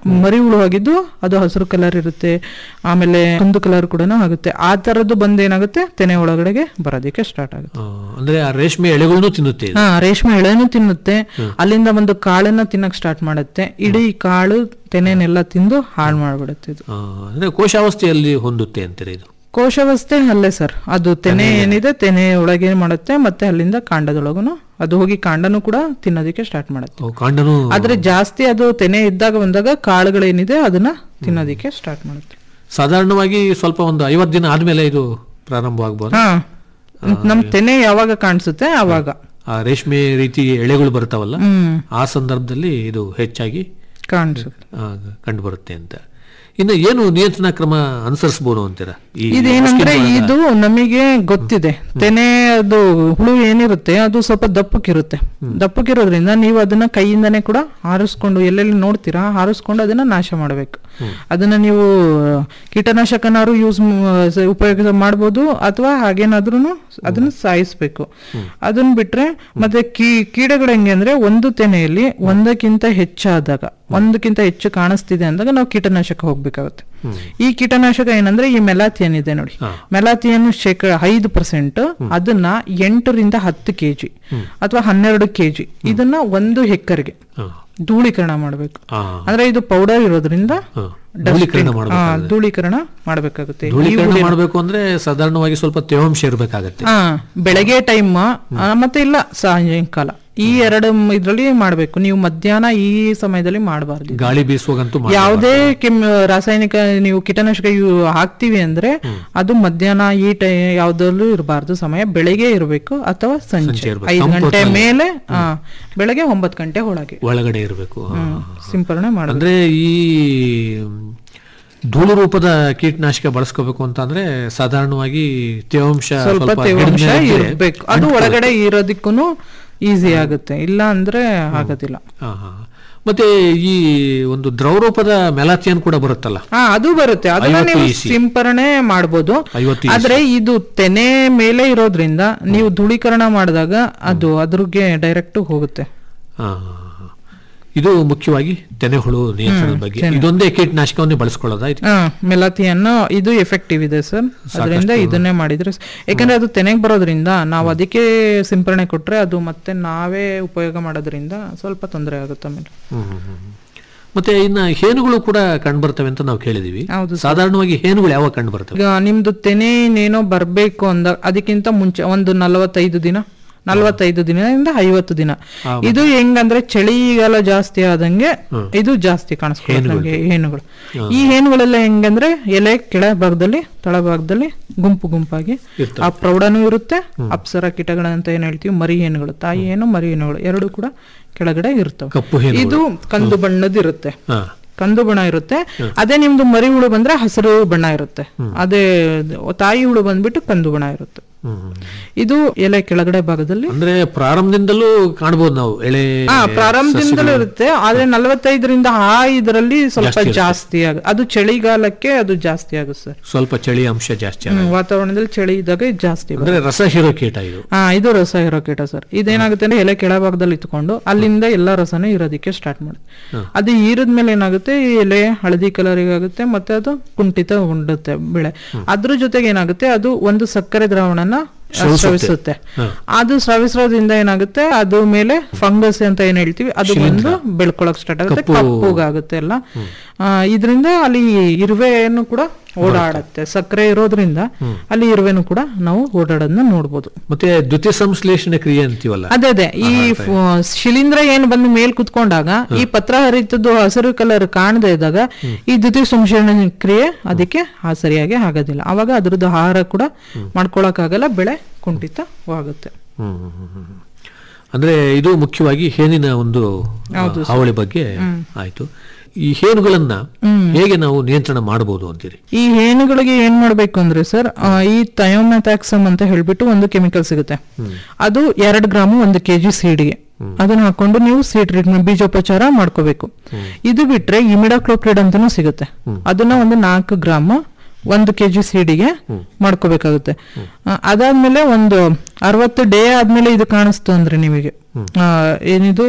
ಮರಿ ಹುಳು ಆಗಿದ್ದು ಅದು ಹಸಿರು ಕಲರ್ ಇರುತ್ತೆ ಆಮೇಲೆ ಕಂದು ಕಲರ್ ಕೂಡ ಆಗುತ್ತೆ ಆ ತರದ್ದು ಬಂದ್ ಏನಾಗುತ್ತೆ ತೆನೆ ಒಳಗಡೆಗೆ ಬರೋದಕ್ಕೆ ಸ್ಟಾರ್ಟ್ ಆಗುತ್ತೆ ಆ, ಅಂದ್ರೆ ಆ ರೇಷ್ಮೆ ಎಳೆಗಳನ್ನು ತಿನ್ನುತ್ತೆ ಇದು. ಹಾ ರೇಷ್ಮೆ ಎಳೆನೂ ತಿನ್ನುತ್ತೆ ಅಲ್ಲಿಂದ ಒಂದು ಕಾಳನ್ನ ತಿನ್ನಕ್ ಸ್ಟಾರ್ಟ್ ಮಾಡುತ್ತೆ ಇಡೀ ಕಾಳು ತೆನೆನೆಲ್ಲ ತಿಂದು ಹಾಳು ಮಾಡ್ಬಿಡುತ್ತೆ ಇದು ಆ, ಅಂದ್ರೆ ಕೋಶಾವಸ್ಥೆಯಲ್ಲಿ ಹೊಂದುತ್ತೆ ಅಂತೀರ ಇದು ಕೋಶಾವಸ್ಥೆ ಅಲ್ಲೇ ಸರ್ ಅದು ತೆನೆ ಏನಿದೆ ತೆನೆ ಒಳಗೆ ಮಾಡುತ್ತೆ ಮತ್ತೆ ಅಲ್ಲಿಂದ ಕಾಂಡದೊಳಗುನು ಅದು ಹೋಗಿ ಕಾಂಡನು ಕೂಡ ತಿನ್ನೋದಕ್ಕೆ ಸ್ಟಾರ್ಟ್ ಮಾಡುತ್ತೆ ಅವು ಕಾಂಡನು ಆದ್ರೆ ಜಾಸ್ತಿ ಅದು ತೆನೆ ಇದ್ದಾಗ ಬಂದಾಗ ಕಾಳುಗಳೇನಿದೆ ಅದನ್ನ ತಿನ್ನೋದಕ್ಕೆ ಸ್ಟಾರ್ಟ್ ಮಾಡುತ್ತೆ ಸಾಧಾರಣವಾಗಿ ಸ್ವಲ್ಪ ಒಂದು ಐವತ್ತು ದಿನ ಆದ್ಮೇಲೆ ಇದು ಪ್ರಾರಂಭವಾಗಬಹುದು ಹಾ ನಮ್ ತೆನೆ ಯಾವಾಗ ಕಾಣಿಸುತ್ತೆ ಅವಾಗ ಆ ರೇಷ್ಮೆ ರೀತಿ ಎಳೆಗಳು ಬರ್ತಾವಲ್ಲ ಹ್ಮ್ ಆ ಸಂದರ್ಭದಲ್ಲಿ ಇದು ಹೆಚ್ಚಾಗಿ ಕಾಣಿಸುತ್ತೆ ಕಂಡು ಬರುತ್ತೆ ಅಂತ ಇನ್ನು ಏನು ನಿಯಂತ್ರಣ ಕ್ರಮ ಅನುಸರಿಸಬಹುದು ಅಂತೀರಾ ಈ ಇದೇನಂದ್ರೆ ಮಸ್ಕಿನ್ ಒಳಗ? ಇದು ನಮಗೆ ಗೊತ್ತಿದೆ ತೆನೆ ಅದು ಹುಳು ಏನಿರುತ್ತೆ ಅದು ಸ್ವಲ್ಪ ದಪ್ಪಕ್ಕಿರುತ್ತೆ ದಪ್ಪಕ್ಕಿರೋದ್ರಿಂದ ನೀವು ಅದನ್ನ ಕೈಯಿಂದನೇ ಕೂಡ ಹಾರಿಸ್ಕೊಂಡು ಎಲ್ಲೆಲ್ಲಿ ನೋಡ್ತೀರಾ ಹಾರಿಸ್ಕೊಂಡು ಅದನ್ನ ನಾಶ ಮಾಡಬೇಕು ಅದನ್ನ ನೀವು ಕೀಟನಾಶಕನಾರು ಯೂಸ್ ಉಪಯೋಗ ಮಾಡ್ಬೋದು ಅಥವಾ ಹಾಗೇನಾದ್ರೂ ಅದನ್ನ ಸಾಯಿಸ್ಬೇಕು ಅದನ್ನ ಬಿಟ್ರೆ ಮತ್ತೆ ಕೀ ಕೀಡಗಳು ಹೆಂಗೆ ಅಂದ್ರೆ ಒಂದು ತೆನೆಯಲ್ಲಿ ಒಂದಕ್ಕಿಂತ ಹೆಚ್ಚಾದಾಗ ಒಂದಕ್ಕಿಂತ ಹೆಚ್ಚು ಕಾಣಿಸ್ತಿದೆ ಅಂದಾಗ ನಾವು ಕೀಟನಾಶಕ ಹೋಗ್ಬೇಕಾಗುತ್ತೆ ಈ ಕೀಟನಾಶಕ ಏನಂದ್ರೆ ಈ ಮೆಲಾಥಿಯನ್ ಇದೆ ನೋಡಿ ಮೆಲಾಥಿಯನ್ ಶೇಕಡ ಐದು ಪರ್ಸೆಂಟ್ ಅದನ್ನ ಎಂಟರಿಂದ ಹತ್ತು ಕೆಜಿ ಅಥವಾ ಹನ್ನೆರಡು ಕೆಜಿ ಇದನ್ನ ಒಂದು ಹೆಕ್ಟರ್ಗೆ ಧೂಳೀಕರಣ ಮಾಡಬೇಕು ಆ, ಅಂದ್ರೆ ಇದು ಪೌಡರ್ ಇರೋದ್ರಿಂದ ಆ, dusting- ಧೂಳೀಕರಣ ಆ, ಮಾಡಬೇಕಾಗುತ್ತೆ ಧೂಳೀಕರಣ ಮಾಡಬೇಕಾಗುತ್ತೆ ಧೂಳೀಕರಣ ಮಾಡಬೇಕು ಅಂದ್ರೆ ಸಾಧಾರಣವಾಗಿ ಸ್ವಲ್ಪ ತೇವಾಂಶ ಇರಬೇಕಾಗತ್ತೆ ಹಾ ಬೆಳಗ್ಗೆ ಟೈಮ್ ಮತ್ತೆ ಇಲ್ಲ ಸಾಯಂಕಾಲ ಈ ಎರಡು ಮ್- ಇದ್ರಲ್ಲಿ ಮಾಡ್ಬೇಕು ನೀವು ಮಧ್ಯಾಹ್ನ ಈ ಸಮಯದಲ್ಲಿ ಮಾಡಬಾರ್ದು ಗಾಳಿ ಬೀಸುವಾಗಂತೂ ಮಾಡ್ಬಾರ್ದು. ಯಾವುದೇ ಕೆಮ್ ರಾಸಾಯನಿಕ ನೀವು ಕೀಟನಾಶಕ ಇವು ಹಾಕ್ತಿವಿ ಅಂದ್ರೆ ಅದು ಮಧ್ಯಾಹ್ನ ಈ ಟೈ ಯಾವ್ದಲ್ಲೂ ಇರಬಾರ್ದು ಸಮಯ ಬೆಳಗ್ಗೆ ಇರಬೇಕು ಅಥವಾ ಸಂಜೆ ಸಂಜೆ ಇರ್ಬೇಕು. ಐದು ತಂಪು ಗಂಟೆ ಹೊತ್ತಲ್ಲಿ. ಮೇಲೆ ಆ, ಬೆಳಗ್ಗೆ ಒಂಬತ್ತು ಗಂಟೆ ಒಳಗೆ ಒಳಗಡೆ ಇರಬೇಕು ಸಿಂಪರಣೆ ಮಾಡಬೇಕು ಅಂದ್ರೆ ಈ ಮ್, ಧೂಳು ರೂಪದ ಕೀಟನಾಶಕ ಬಳಸ್ಕೋಬೇಕು ಅಂತ ಅಂದ್ರೆ ಸಾಧಾರಣವಾಗಿ ತೇವಾಂಶ ಸ್ವಲ್ಪ ಸ್ವಲ್ಪ ತೇವಾಂಶ ಹಿಡಿದ್ಮೇಲೆ ಇರ್ಬೇಕು ಅದು ಒಳಗಡೆ ಇರೋದಕ್ಕೂ ಈಸಿ ಆಗುತ್ತೆ ಇಲ್ಲ ಅಂದ್ರೆ ಆಗೋದಿಲ್ಲ ಆ, ಹಾ. ಮತ್ತೆ ಈ ಒಂದು ದ್ರವ ರೂಪದ ಮೆಲಾಥಿಯನ್ ಕೂಡ ಬರುತ್ತಲ್ಲ ಹಾ ಅದು ಬರುತ್ತೆ ಅದನ್ನ ಐವತ್ತು ನೀವು EC. ಸಿಂಪರಣೆ ಮಾಡ್ಬೋದು ಐವತ್ತು ಆದ್ರೆ ಇದು ತೆನೆ ಮೇಲೆ ಇರೋದ್ರಿಂದ ನೀವು ಧೂಳೀಕರಣ ಮಾಡಿದಾಗ ಅದು ಅದ್ರಿಗೆ ಡೈರೆಕ್ಟ್ ಹೋಗುತ್ತೆ ಆ, ಇದು ಮುಖ್ಯವಾಗಿ ತೆನೆಹುಳು ನಿಯಂತ್ರಣದ ಬಗ್ಗೆ ಇದೊಂದೇ ಕೀಟನಾಶಕವನ್ನೇ ಬಳಸ್ಕೊಳ್ಳೋದಾ ಇದು? ಹಾ ಮೆಲಾಥಿಯನ್ನು ಇದು ಎಫೆಕ್ಟಿವ್ ಇದೆ ಸರ್ ಅದರಿಂದ ಇದನ್ನೇ ಮಾಡಿದ್ರೆ ಸ- ಯಾಕಂದ್ರೆ ಅದು ತೆನೆಗೆ ಬರೋದ್ರಿಂದ ನಾವು ಅದಕ್ಕೆ ಸಿಂಪರಣೆ ಕೊಟ್ರೆ ಅದು ಮತ್ತೆ ನಾವೇ ಉಪಯೋಗ ಮಾಡೋದ್ರಿಂದ ಸ್ವಲ್ಪ ತೊಂದರೆ ಆಗುತ್ತೆ ಆಮೇಲೆ ಹ್ಮ್, ಹ್ಮ್, ಹ್ಮ್. ಮತ್ತೆ ಇನ್ನ ಹೇನುಗಳು ಕೂಡ ಕಂಡು ಬರ್ತವೆ ಅಂತ ನಾವು ಕೇಳಿದೀವಿ ಹೌದು ಸಾಧಾರಣವಾಗಿ ಹೇನುಗಳು ಯಾವಾಗ ಕಂಡು ಬರ್ತವೆ ಈಗ ನಿಮ್ದು ತೆನೆ ಇನ್ನೇನೋ ಬರ್ಬೇಕು ಅಂದ ಅದಕ್ಕಿಂತ ಮುಂಚೆ ಒಂದು ನಲವತ್ತೈದು ದಿನ ನಲವತ್ತೈದು ದಿನದಿಂದ ಐವತ್ತು ದಿನ ಇದು ಹೆಂಗಂದ್ರೆ ಚಳಿಗಾಲ ಜಾಸ್ತಿ ಆದಂಗೆ ಇದು ಜಾಸ್ತಿ ಕಾಣಿಸ್ಕೊಳ್ಳುತ್ತೆ ನಮ್ಗೆ ಹೇನುಗಳು ಈ ಹೇನುಗಳೆಲ್ಲ ಹೆಂಗಂದ್ರೆ ಎಲೆ ಕೆಳ ಭಾಗದಲ್ಲಿ ತಳಭಾಗದಲ್ಲಿ ಗುಂಪು ಗುಂಪಾಗಿ ಆ ಪ್ರೌಢನೂ ಇರುತ್ತೆ ಅಪ್ಸರ ಕೀಟಗಳಂತ ಏನ್ ಹೇಳ್ತೀವಿ ಮರಿ ಹೇನುಗಳು ತಾಯಿ ಏನು ಮರಿ ಹೇನುಗಳು ಎರಡು ಕೂಡ ಕೆಳಗಡೆ ಇರ್ತವೆ ಕಪ್ಪು ಹೇನು ಇದು ಕಂದು ಬಣ್ಣದಿರುತ್ತೆ ಹಾ ಕಂದು ಬಣ್ಣ ಇರುತ್ತೆ ಅದೇ ನಿಮ್ದು ಮರಿ ಹುಳು ಬಂದ್ರೆ ಹಸಿರು ಬಣ್ಣ ಇರುತ್ತೆ ಅದೇ ತಾಯಿ ಹುಳು ಬಂದ್ಬಿಟ್ಟು ಕಂದು ಬಣ್ಣ ಇರುತ್ತೆ ಹ್ಮ್, ಹ್ಮ್. ಇದು ಎಲೆ ಕೆಳಗಡೆ ಭಾಗದಲ್ಲಿ ಅಂದ್ರೆ ಪ್ರಾರಂಭದಿಂದಲೂ ಕಾಣಬಹುದು ನಾವು ಎಳೆ ಹಾ ಪ್ರಾರಂಭದಿಂದಲೂ ಇರುತ್ತೆ ಆದ್ರೆ ನಲವತ್ತೈದರಿಂದ ಆ ಇದರಲ್ಲಿ ಸ್ವಲ್ಪ ಜಾಸ್ತಿ ಆಗ ಅದು ಚಳಿಗಾಲಕ್ಕೆ ಅದು ಜಾಸ್ತಿ ಆಗುತ್ತೆ ಸರ್ ಸ್ವಲ್ಪ ಚಳಿ ಅಂಶ ಜಾಸ್ತಿ ಆಗುತ್ತೆ. ಹ್ಮ್, ವಾತಾವರಣದಲ್ಲಿ ಚಳಿ ಇದ್ದಾಗ ಇದು ಜಾಸ್ತಿ ಬರುತ್ತೆ. ಅಂದ್ರೆ ರಸ ಹೀರೋ ಕೀಟ ಇದು ಹಾ ಇದು ರಸ ಇರೋ ಕೀಟ ಸರ್ ಇದೇನಾಗುತ್ತೆ ಅಂದ್ರೆ ಎಲೆ ಕೆಳಭಾಗದಲ್ಲಿ ಇಟ್ಕೊಂಡು ಅಲ್ಲಿಂದ ಎಲ್ಲಾ ರಸನೂ ಇರೋದಕ್ಕೆ ಸ್ಟಾರ್ಟ್ ಮಾಡುತ್ತೆ ಅದು ಈರದ್ಮೇಲೆ ಏನಾಗುತ್ತೆ ಈ ಎಲೆ ಹಳದಿ ಕಲರ್ ಆಗುತ್ತೆ ಮತ್ತೆ ಅದು ಕುಂಠಿತ ಉಂಡುತ್ತೆ ಬೆಳೆ ಅದ್ರ ಜೊತೆಗೆ ಏನಾಗುತ್ತೆ ಅದು ಒಂದು ಸಕ್ಕರೆ ದ್ರಾವಣನ ಸ್ರವಿಸುತ್ತೆ ಅದು ಸ್ರವಿಸೋದ್ರಿಂದ ಏನಾಗುತ್ತೆ ಅದು ಮೇಲೆ ಫಂಗಸ್ ಅಂತ ಏನ್ ಹೇಳ್ತೀವಿ ಅದು ಬಂದು ಬೆಳ್ಕೊಳಕ್ ಸ್ಟಾರ್ಟ್ ಆಗುತ್ತೆ ಕಪ್ಪುಗಾಗುತ್ತೆ ಎಲ್ಲ ಆ, ಇದರಿಂದ ಅಲ್ಲಿ ಇರುವೆಯನ್ನು ಕೂಡ ಓಡಾಡುತ್ತೆ ಸಕ್ಕರೆ ಇರೋದ್ರಿಂದ ಅಲ್ಲಿ ಇರುವೆನು ಕೂಡ ನಾವು ಓಡಾಡೋದನ್ನ ನೋಡ್ಬೋದು ಮತ್ತೆ ದ್ಯುತಿ ಸಂಶ್ಲೇಷಣೆ ಕ್ರಿಯೆ ಅಂತೀವಲ್ಲ ಅದೇ ಅದೇ ಈ ಫ- ಶಿಲೀಂಧ್ರ ಏನ್ ಬಂದು ಮೇಲ್ ಕುತ್ಕೊಂಡಾಗ ಈ ಪತ್ರ ಹರಿತದ್ದು ಹಸಿರು ಕಲರ್ ಕಾಣದೇ ಇದ್ದಾಗ ಈ ದ್ಯುತಿ ಸಂಶೋಧನೆ ಕ್ರಿಯೆ ಅದಕ್ಕೆ ಆ ಸರಿಯಾಗಿ ಆಗೋದಿಲ್ಲ ಅವಾಗ ಅದ್ರದ್ದು ಆಹಾರ ಕೂಡ ಮಾಡ್ಕೊಳಕ್ಕಾಗಲ್ಲ ಬೆಳೆ ಕುಂಠಿತವಾಗುತ್ತೆ ಹ್ಮ್, ಹ್ಮ್, ಹ್ಮ್, ಹ್ಮ್. ಅಂದ್ರೆ ಇದು ಮುಖ್ಯವಾಗಿ ಹೇನಿನ ಒಂದು ಆ, ಹಾವಳಿ ಬಗ್ಗೆ ಆಯ್ತು ಈ ಹೇನುಗಳನ್ನ ಹೇಗೆ ನಾವು ನಿಯಂತ್ರಣ ಮಾಡಬಹುದು ಅಂತೀರಿ ಈ ಹೇನುಗಳಿಗೆ ಏನ್ ಮಾಡ್ಬೇಕು ಅಂದ್ರೆ ಸರ್ ಈ ಥಯೋಮೆಥಾಕ್ಸಮ್ ಅಂತ ಹೇಳ್ಬಿಟ್ಟು ಒಂದು ಕೆಮಿಕಲ್ ಸಿಗುತ್ತೆ ಅದು ಎರಡ್ ಗ್ರಾಮು ಒಂದು ಕೆಜಿ ಸೀಡ್ಗೆ ಅದನ್ನ ಹಾಕೊಂಡು ನೀವು ಸೀಡ್ ಟ್ರೀಟ್ಮೆಂಟ್ ಬೀಜೋಪಚಾರ ಮಾಡ್ಕೋಬೇಕು ಇದು ಬಿಟ್ರೆ ಇಮಿಡಾಕ್ಲೋಪ್ರಿಡ್ ಅಂತಾನು ಸಿಗುತ್ತೆ ಅದನ್ನ ಒಂದು ನಾಲ್ಕು ಗ್ರಾಮ್ ಒಂದು ಕೆಜಿ ಸೀಡಿಗೆ ಮಾಡ್ಕೋಬೇಕಾಗುತ್ತೆ ಆ, ಅದಾದ್ಮೇಲೆ ಒಂದು ಅರವತ್ತು ಡೇ ಆದ್ಮೇಲೆ ಇದು ಕಾಣಿಸ್ತು ಅಂದ್ರೆ ನಿಮಗೆ ಆ, ಏನಿದು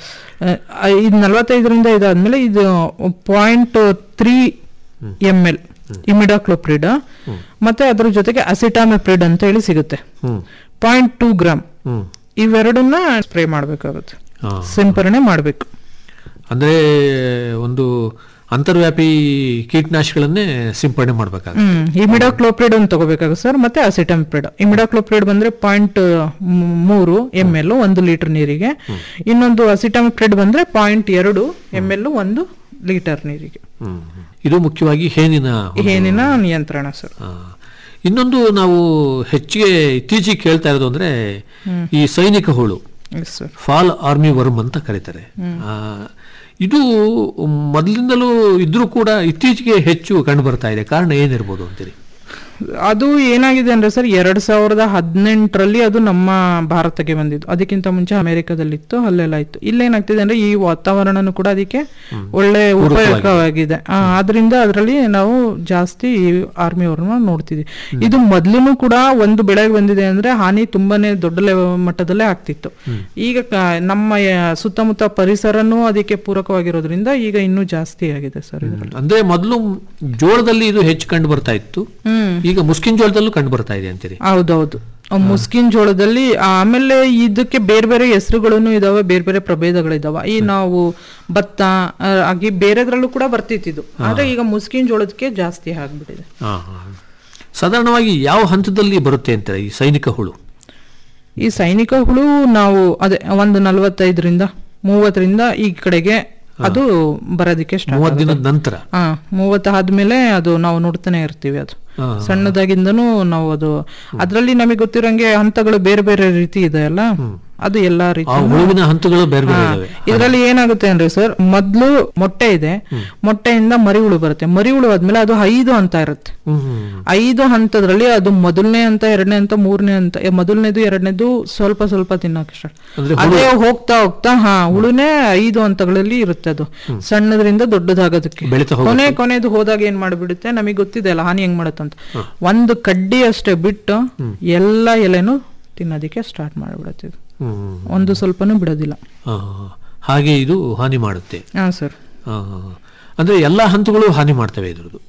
ಆ, ಇದು ನಲವತ್ತೈದರಿಂದ ಇದಾದ್ಮೇಲೆ ಇದು point three M L imidacloprid ಮತ್ತೆ ಅದ್ರ ಜೊತೆಗೆ ಅಸಿಟಾಮಿಪ್ರಿಡ್ ಅಂತ ಹೇಳಿ ಸಿಗುತ್ತೆ ಹ್ಮ್ ಪಾಯಿಂಟ್ ಟೂ ಗ್ರಾಮ್ ಹ್ಮ್ ಇವೆರಡನ್ನ ಸ್ಪ್ರೇ ಮಾಡಬೇಕಾಗುತ್ತೆ ಹಾ. ಸಿಂಪರಣೆ ಮಾಡಬೇಕು ಅಂದ್ರೆ ಒಂದು ಅಂತರ್ವ್ಯಾಪಿ ಕೀಟನಾಶಕಗಳನ್ನೇ ಸಿಂಪಡಣೆ ಮಾಡ್ಬೇಕಾಗುತ್ತೆ ಹ್ಮ್ ಇಮಿಡಾಕ್ಲೋಪ್ರಿಡ್ ಅಂತ ತಗೋಬೇಕಾಗುತ್ತೆ ಸರ್ ಮತ್ತೆ ಅಸಿಟಮಿಪ್ರಿಡ್ ಇಮಿಡಾಕ್ಲೋಪ್ರಿಡ್ ಬಂದ್ರೆ ಪಾಯಿಂಟ್ ಮೂರು ಎಮ್ ಎಲ್ ಒಂದು ಲೀಟರ್ ನೀರಿಗೆ ಇನ್ನೊಂದು ಅಸಿಟಮಿಪ್ರಿಡ್ ಬಂದ್ರೆ ಪಾಯಿಂಟ್ ಎರಡು ಎಮ್ ಎಲ್ ಒಂದು ಲೀಟರ್ ನೀರಿಗೆ ಹ್ಮ್ ಹ್ಮ್. ಇದು ಮುಖ್ಯವಾಗಿ ಹೇನಿನ ಏನಿನ ನಿಯಂತ್ರಣ ಸರ್ ಆ, ಇನ್ನೊಂದು ನಾವು ಹೆಚ್ಚಿಗೆ ಇತ್ತೀಚೆಗೆ ಕೇಳ್ತಾ ಇರೋದು ಅಂದ್ರೆ ಈ ಸೈನಿಕ ಹುಳು ಎಸ್ ಸರ್ ಫಾಲ್ ಆರ್ಮಿ ವರ್ಮ್ ಅಂತ ಕರೀತಾರೆ ಆ, ಇದು ಮೊದಲಿಂದಲೂ ಇದ್ರೂ ಕೂಡ ಇತ್ತೀಚೆಗೆ ಹೆಚ್ಚು ಕಂಡು ಬರ್ತಾ ಇದೆ ಕಾರಣ ಏನಿರ್ಬೋದು ಅಂತೀರಿ ಅದು ಏನಾಗಿದೆ ಅಂದ್ರೆ ಸರ್ ಎರಡ್ ಸಾವಿರದ ಹದಿನೆಂಟರಲ್ಲಿ ಅದು ನಮ್ಮ ಭಾರತಕ್ಕೆ ಬಂದಿದ್ದು ಅದಕ್ಕಿಂತ ಮುಂಚೆ ಅಮೆರಿಕದಲ್ಲಿತ್ತು ಅಲ್ಲೆಲ್ಲ ಇತ್ತು ಇಲ್ಲೇನಾಗ್ತಿದೆ ಅಂದ್ರೆ ಈ ವಾತಾವರಣನೂ ಕೂಡ ಅದಕ್ಕೆ ಒಳ್ಳೆ ಉಪಯೋಗವಾಗಿದೆ ಆ, ಆದ್ರಿಂದ ಅದರಲ್ಲಿ ನಾವು ಜಾಸ್ತಿ ಆರ್ಮಿ ಅವ್ರನ್ನ ನೋಡ್ತಿದ್ವಿ ಇದು ಮೊದ್ಲು ಕೂಡ ಒಂದು ಬೆಳೆಗೆ ಬಂದಿದೆ ಅಂದ್ರೆ ಹಾನಿ ತುಂಬಾನೇ ದೊಡ್ಡ ಲೆವ- ಮಟ್ಟದಲ್ಲೇ ಆಗ್ತಿತ್ತು ಈಗ ಕ- ನಮ್ಮ ಯ- ಸುತ್ತಮುತ್ತ ಪರಿಸರನೂ ಅದಕ್ಕೆ ಪೂರಕವಾಗಿರೋದ್ರಿಂದ ಈಗ ಇನ್ನೂ ಜಾಸ್ತಿ ಆಗಿದೆ ಸರ್ ಇದು ಅಂದ್ರೆ ಮೊದಲು ಜೋಳದಲ್ಲಿ ಇದು ಹೆಚ್ಚು ಕಂಡು ಬರ್ತಾ ಇತ್ತು ಹ್ಮ್ ಈಗ ಮುಸ್ಕಿನ್ ಜೋಳದಲ್ಲೂ ಕಂಡು ಬರ್ತಾ ಇದೆ ಅಂತೀರಿ ಹೌದೌದು ಆ ಮುಸ್ಕಿನ್ ಜೋಳದಲ್ಲಿ ಆಮೇಲೆ ಇದಕ್ಕೆ ಬೇರೆ ಬೇರೆ ಹೆಸರುಗಳನ್ನು ಇದಾವೆ ಬೇರೆ ಬೇರೆ ಪ್ರಭೇದಗಳಿದಾವೆ ಈ ನಾವು ಭತ್ತ ಆ, ಆಗಿ ಬೇರೆದ್ರಲ್ಲೂ ಕೂಡ ಬರ್ತಿತ್ತು ಆದ್ರೆ ಈಗ ಮುಸ್ಕಿನ್ ಜೋಳದಕ್ಕೆ ಜಾಸ್ತಿ ಆಗ್ಬಿಟ್ಟಿದೆ ಹಾ, ಹಾ. ಸಾಧಾರಣವಾಗಿ ಯಾವ ಹಂತದಲ್ಲಿ ಬರುತ್ತೆ ಅಂತಾರೆ ಈ ಸೈನಿಕ ಹುಳು ಈ ಸೈನಿಕ ಹುಳು ನಾವು ಅದೇ ಒಂದು ನಲವತ್ತೈದರಿಂದ ಮೂವತ್ತರಿಂದ ಈ ಕಡೆಗೆ ಅದು ಬರೋದಕ್ಕೆ ಸ್ಟಾರ್ಟ್ ಮೂವತ್ತು ದಿನದ ನಂತರ ಹಾ ಮೂವತ್ತು ಆದ್ಮೇಲೆ ಅದು ನಾವು ನೋಡ್ತಾನೆ ಇರ್ತೀವಿ ಅದು ಹಾ. ಸಣ್ಣದಾಗಿಂದನೂ ನಾವು ಅದು ಅದ್ರಲ್ಲಿ ನಮಗೆ ಗೊತ್ತಿರಂಗೆ ಹಂತಗಳು ಬೇರೆ ಬೇರೆ ರೀತಿ ಇದೆ ಅಲ್ಲ ಅದು ಎಲ್ಲಾ ಆ ರೀತಿ ಹುಳುವಿನ ಹಂತಗಳು ಬೇರೆ ಬೇರೆ ಇದಾವೆ ಇದರಲ್ಲಿ ಏನಾಗುತ್ತೆ ಅಂದ್ರೆ ಸರ್ ಮೊದ್ಲು ಮೊಟ್ಟೆ ಇದೆ ಮೊಟ್ಟೆಯಿಂದ ಮರಿ ಹುಳು ಬರುತ್ತೆ ಮರಿ ಹುಳು ಆದ್ಮೇಲೆ ಅದು ಐದು ಹಂತ ಇರುತ್ತೆ ಹ್ಮ್ ಹ್ಮ್. ಐದು ಹಂತದಲ್ಲಿ ಅದು ಮೊದಲನೇ ಹಂತ ಎರಡನೇ ಹಂತ ಮೂರನೇ ಹಂತ ಎ, ಮೊದಲನೇದು ಎರಡನೇದು ಸ್ವಲ್ಪ ಸ್ವಲ್ಪ ತಿನ್ನೋಕೆ ಸ್ಟಾರ್ಟ್ ಅಂದ್ರೆ ಅದೇ ಹೋಗ್ತಾ ಹೋಗ್ತಾ ಹಾ ಹುಳುನೇ ಐದು ಹಂತಗಳಲ್ಲಿ ಇರುತ್ತೆ ಅದು ಸಣ್ಣದ್ರಿಂದ ದೊಡ್ಡದಾಗೋದಕ್ಕೆ ಬೆಳೀತಾ ಹೋಗುತ್ತೆ. ಕೊನೆ ಕೊನೆದು ಹೋದಾಗ ಏನ್ ಮಾಡ್ಬಿಡುತ್ತೆ ನಮಗೆ ಗೊತ್ತಿದೆ ಅಲ್ಲ ಹಾನಿ ಹೆಂಗ್ ಮಾಡತ್ತಂತ ಒಂದು ಕಡ್ಡಿ ಅಷ್ಟೇ ಬಿಟ್ಟು ಎಲ್ಲ ಎಲೆನು ತಿನ್ನೋದಕ್ಕೆ ಸ್ಟಾರ್ಟ್ ಮಾಡ್ಬಿಡುತ್ತೆ ಇದು ಹ್ಮ್ ಹ್ಮ್. ಒಂದು ಸ್ವಲ್ಪನೂ ಬಿಡೋದಿಲ್ಲ ಹಾ, ಹಾ. ಹಾಗೆ ಇದು ಹಾನಿ ಮಾಡುತ್ತೆ ಹಾ ಸರ್ ಹಾ, ಹಾ, ಹಾ. ಅಂದ್ರೆ ಎಲ್ಲಾ ಹಂತಗಳು ಹಾನಿ ಮಾಡ್ತವೆ ಇದ್ರದ್ದು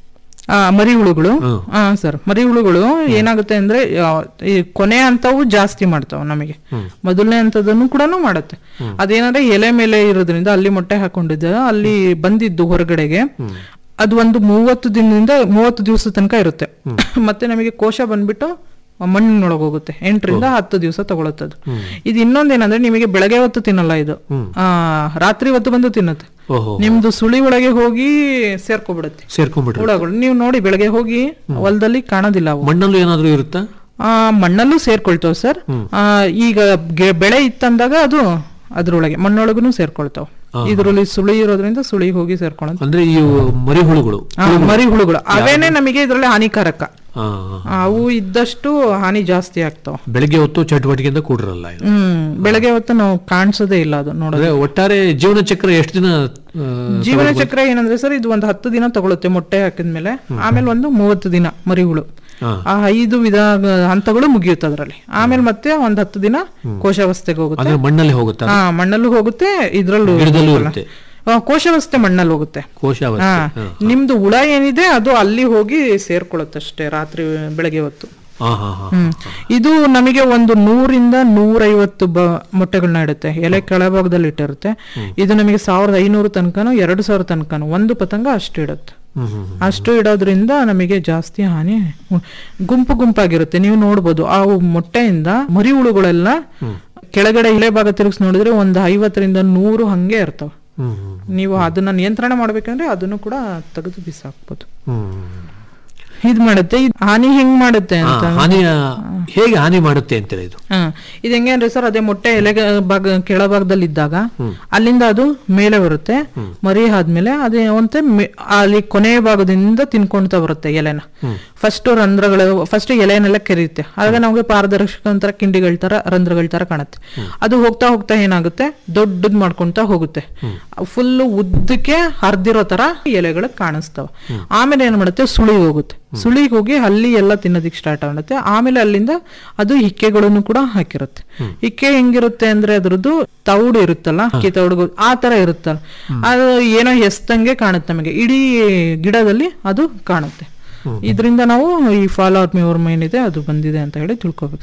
ಆ ಮರಿ ಹುಳುಗಳು ಹ್ಮ್. ಹಾ ಸರ್ ಮರಿ ಹುಳುಗಳು ಏನಾಗುತ್ತೆ ಅಂದ್ರೆ ಆ, ಈ ಕೊನೆ ಹಂತವು ಜಾಸ್ತಿ ಮಾಡ್ತಾವ ನಮಗೆ ಮೊದಲನೇ ಹಂತದನ್ನು ಕೂಡ ಮಾಡುತ್ತೆ ಅದೇನಂದ್ರೆ ಎಲೆ ಮೇಲೆ ಇರೋದ್ರಿಂದ ಅಲ್ಲಿ ಮೊಟ್ಟೆ ಹಾಕೊಂಡಿದ್ದ ಅಲ್ಲಿ ಬಂದಿದ್ದು ಹೊರಗಡೆಗೆ ಅದು ಒಂದು ಮೂವತ್ತು ದಿನದಿಂದ ಮೂವತ್ತು ದಿವಸ ತನಕ ಇರುತ್ತೆ ಮತ್ತೆ ನಮಗೆ ಕೋಶ ಬಂದ್ಬಿಟ್ಟು ಮಣ್ಣಿನೊಳಗೆ ಹೋಗುತ್ತೆ ಎಂಟರಿಂದ ಹತ್ತು ದಿವಸ ತಗೊಳುತ್ತೆ ಅದು ಇದು ಇನ್ನೊಂದೇನಂದ್ರೆ ನಿಮಗೆ ಬೆಳಗ್ಗೆ ಹೊತ್ತು ತಿನ್ನಲ್ಲ ಇದು ಆ ರಾತ್ರಿ ಹೊತ್ತು ಬಂದು ತಿನ್ನುತ್ತೆ ಓಹೋ ನಿಮ್ದು ಸುಳಿ ಒಳಗೆ ಹೋಗಿ ಸೇರ್ಕೊಬಿಡುತ್ತೆ ಸೇರ್ಕೊಂಡ್ಬಿಟ್ರೆ ಹುಳಗಳು ನೀವು ನೋಡಿ ಬೆಳಗ್ಗೆ ಹೋಗಿ ಹೊಲದಲ್ಲಿ ಕಾಣೋದಿಲ್ಲ ಅವು ಮಣ್ಣಲ್ಲೂ ಏನಾದ್ರೂ ಇರುತ್ತಾ ಆ ಮಣ್ಣಲ್ಲೂ ಸೇರ್ಕೊಳ್ತಾವ ಸರ್ ಆ, ಈಗ ಗೆ- ಬೆಳೆ ಇತ್ತಂದಾಗ ಅದು ಅದ್ರೊಳಗೆ ಮಣ್ಣೊಳಗೂ ಸೇರ್ಕೊಳ್ತಾವ ಇದ್ರಲ್ಲಿ ಸುಳಿ ಇರೋದ್ರಿಂದ ಸುಳಿಗೆ ಹೋಗಿ ಸೇರ್ಕೊಳ್ಳೋದು ಅಂದ್ರೆ ಈ ಮರಿ ಹುಳುಗಳು ಆ, ಮರಿ ಹುಳುಗಳು ಅವೇನೆ ನಮಗೆ ಇದ್ರಲ್ಲಿ ಹಾನಿಕಾರಕ ಆ, ಅವು ಇದ್ದಷ್ಟು ಹಾನಿ ಜಾಸ್ತಿ ಆಗ್ತಾವ ಬೆಳಿಗ್ಗೆ ಹೊತ್ತು ಚಟುವಟಿಕೆಯಿಂದ ಕೂಡಿರಲ್ಲ ಇದು ಹ್ಮ್ ಬೆಳಗ್ಗೆ ಹೊತ್ತು ನಾವು ಕಾಣಿಸೋದೇ ಇಲ್ಲ ಅದು ನೋಡೋದು ಅಂದ್ರೆ ಒಟ್ಟಾರೆ ಜೀವನ ಚಕ್ರ ಎಷ್ಟು ದಿನ ಆ, ಜೀವನ ಚಕ್ರ ಏನಂದ್ರೆ ಸರ್ ಇದು ಒಂದು ಹತ್ತು ದಿನ ತಗೊಳುತ್ತೆ ಮೊಟ್ಟೆ ಹಾಕಿದ್ಮೇಲೆ ಆಮೇಲೆ ಒಂದು ಮೂವತ್ತು ದಿನ ಮರಿ ಹುಳು ಹಾ. ಆ ಐದು ವಿಧ ಹಂತಗಳು ಮುಗಿಯುತ್ತೆ ಅದರಲ್ಲಿ ಆಮೇಲೆ ಮತ್ತೆ ಒಂದ್ ಹತ್ತು ದಿನ ಕೋಶಾವಸ್ಥೆಗೆ ಹೋಗುತ್ತೆ ಅಂದ್ರೆ ಮಣ್ಣಲ್ಲಿ ಹೋಗುತ್ತಾ ಹಾ ಮಣ್ಣಲ್ಲೂ ಹೋಗುತ್ತೆ ಇದ್ರಲ್ಲೂ ಗಿಡದಲ್ಲೂ ಇರುತ್ತೆ ಆ, ಕೋಶಾವಸ್ಥೆ ಮಣ್ಣಲ್ಲಿ ಹೋಗುತ್ತೆ ಕೋಶಾವಸ್ಥೆ ಹಾ ಹಾ. ನಿಮ್ದು ಹುಳ ಏನಿದೆ ಅದು ಅಲ್ಲಿ ಹೋಗಿ ಸೇರ್ಕೊಳ್ಳುತ್ತೆ ಅಷ್ಟೇ ರಾತ್ರಿ ಬೆಳಗ್ಗೆ ಹೊತ್ತು ಹಾ ಹಾ ಹಾ ಹ್ಮ್ ಇದು ನಮಗೆ ಒಂದು ನೂರಿಂದ ನೂರೈವತ್ತು ಬ ಮೊಟ್ಟೆಗಳನ್ನ ಇಡುತ್ತೆ ಎಲೆ ಕೆಳಭಾಗದಲ್ಲಿ ಇಟ್ಟಿರುತ್ತೆ ಇದು ನಮಗೆ ಸಾವಿರದ ಐನೂರು ತನಕನೂ ಎರಡು ಸಾವಿರ ತನಕನೂ ಒಂದು ಪತಂಗ ಅಷ್ಟು ಇಡುತ್ತೆ ಹ್ಮ್ ಹ್ಮ್ ಅಷ್ಟು ಇಡೋದ್ರಿಂದ ನಮಗೆ ಜಾಸ್ತಿ ಹಾನಿ ಉ- ಗುಂಪು ಗುಂಪಾಗಿರುತ್ತೆ ನೀವು ನೋಡ್ಬೋದು ಆ ಮೊಟ್ಟೆಯಿಂದ ಮರಿ ಹುಳುಗಳೆಲ್ಲ ಕೆಳಗಡೆ ಇಳೆ ಭಾಗ ತಿರುಗಿಸಿ ನೋಡಿದ್ರೆ ಒಂದು ಐವತ್ತರಿಂದ ನೂರು ಹಂಗೆ ಇರ್ತಾವ ಹ್ಮ್ ಹ್ಮ್ ನೀವು ಅದನ್ನ ನಿಯಂತ್ರಣ ಮಾಡ್ಬೇಕಂದ್ರೆ ಅದನ್ನು ಕೂಡ ತೆಗೆದು ಬಿಸಾಕ್ಬೋದು ಹ್ಮ್ ಇದ್ ಮಾಡುತ್ತೆ ಇದ್ ಹಾನಿ ಹೆಂಗ್ ಮಾಡುತ್ತೆ ಹಾ, ಅಂತ ಹಾನಿಯ ಹೇಗೆ ಹಾನಿ ಮಾಡುತ್ತೆ ಅಂತೀರ ಇದು ಹಾ ಇದು ಹೆಂಗೆ ಅಂದ್ರೆ ಸರ್ ಅದೇ ಮೊಟ್ಟೆ ಎಲೆ ಭಾಗ ಕೆಳಭಾಗದಲ್ಲಿ ಇದ್ದಾಗ ಅಲ್ಲಿಂದ ಅದು ಮೇಲೆ ಬರುತ್ತೆ ಮರಿ ಆದ್ಮೇಲೆ ಅದೇ ಒಂತೆ ಮೆ- ಅಲ್ಲಿ ಕೊನೆಯ ಭಾಗದಿಂದ ತಿನ್ಕೊಂತ ಬರುತ್ತೆ ಎಲೆನ ಫಸ್ಟ್ ರಂಧ್ರಗಳು ಫಸ್ಟ್ ಎಲೆನೆಲ್ಲ ಕೆರೆಯುತ್ತೆ ಆಗ ನಮಗೆ ಪಾರದರ್ಶಕ ಒಂಥರ ಕಿಂಡಿಗಳ ತರ ರಂಧ್ರಗಳ ತರ ಕಾಣುತ್ತೆ ಅದು ಹೋಗ್ತಾ ಹೋಗ್ತಾ ಏನಾಗುತ್ತೆ ದೊಡ್ಡದ್ ಮಾಡ್ಕೊಂತ ಹೋಗುತ್ತೆ ಫುಲ್ ಉದ್ದಕ್ಕೆ ಹರಿದಿರೋ ತರ ಎಲೆಗಳು ಕಾಣಿಸ್ತಾವ ಆಮೇಲೆ ಏನ್ ಮಾಡುತ್ತೆ ಸುಳಿ ಹೋಗುತ್ತೆ ಸುಳಿಗೆ ಹೋಗಿ ಅಲ್ಲಿ ಎಲ್ಲ ತಿನ್ನೋದಿಕ್ ಸ್ಟಾರ್ಟ್ ಆಗುತ್ತೆ ಆಮೇಲೆ ಅಲ್ಲಿಂದ ಅದು ಹಿಕ್ಕೆಗಳನ್ನು ಕೂಡ ಹಾಕಿರುತ್ತೆ ಹಿಕ್ಕೆ ಹೆಂಗಿರುತ್ತೆ ಅಂದ್ರೆ ಅದ್ರದ್ದು ತೌಡು ಇರುತ್ತಲ್ಲ ಹಿಕ್ಕೆ ತೌಡು ಆ ತರ ಇರುತ್ತಲ್ಲ ಅದು ಏನೋ ಎಸ್ತಂಗೆ ಕಾಣುತ್ತೆ ನಮಗೆ ಇಡೀ ಗಿಡದಲ್ಲಿ ಅದು ಕಾಣುತ್ತೆ ಇದರಿಂದ ನಾವು ಈ ಫಾಲ್ ಆರ್ಮಿ ವರ್ಮ್ ಏನಿದೆ ಅದು ಬಂದಿದೆ ಅಂತ ಹೇಳಿ ತಿಳ್ಕೊಬೇಕು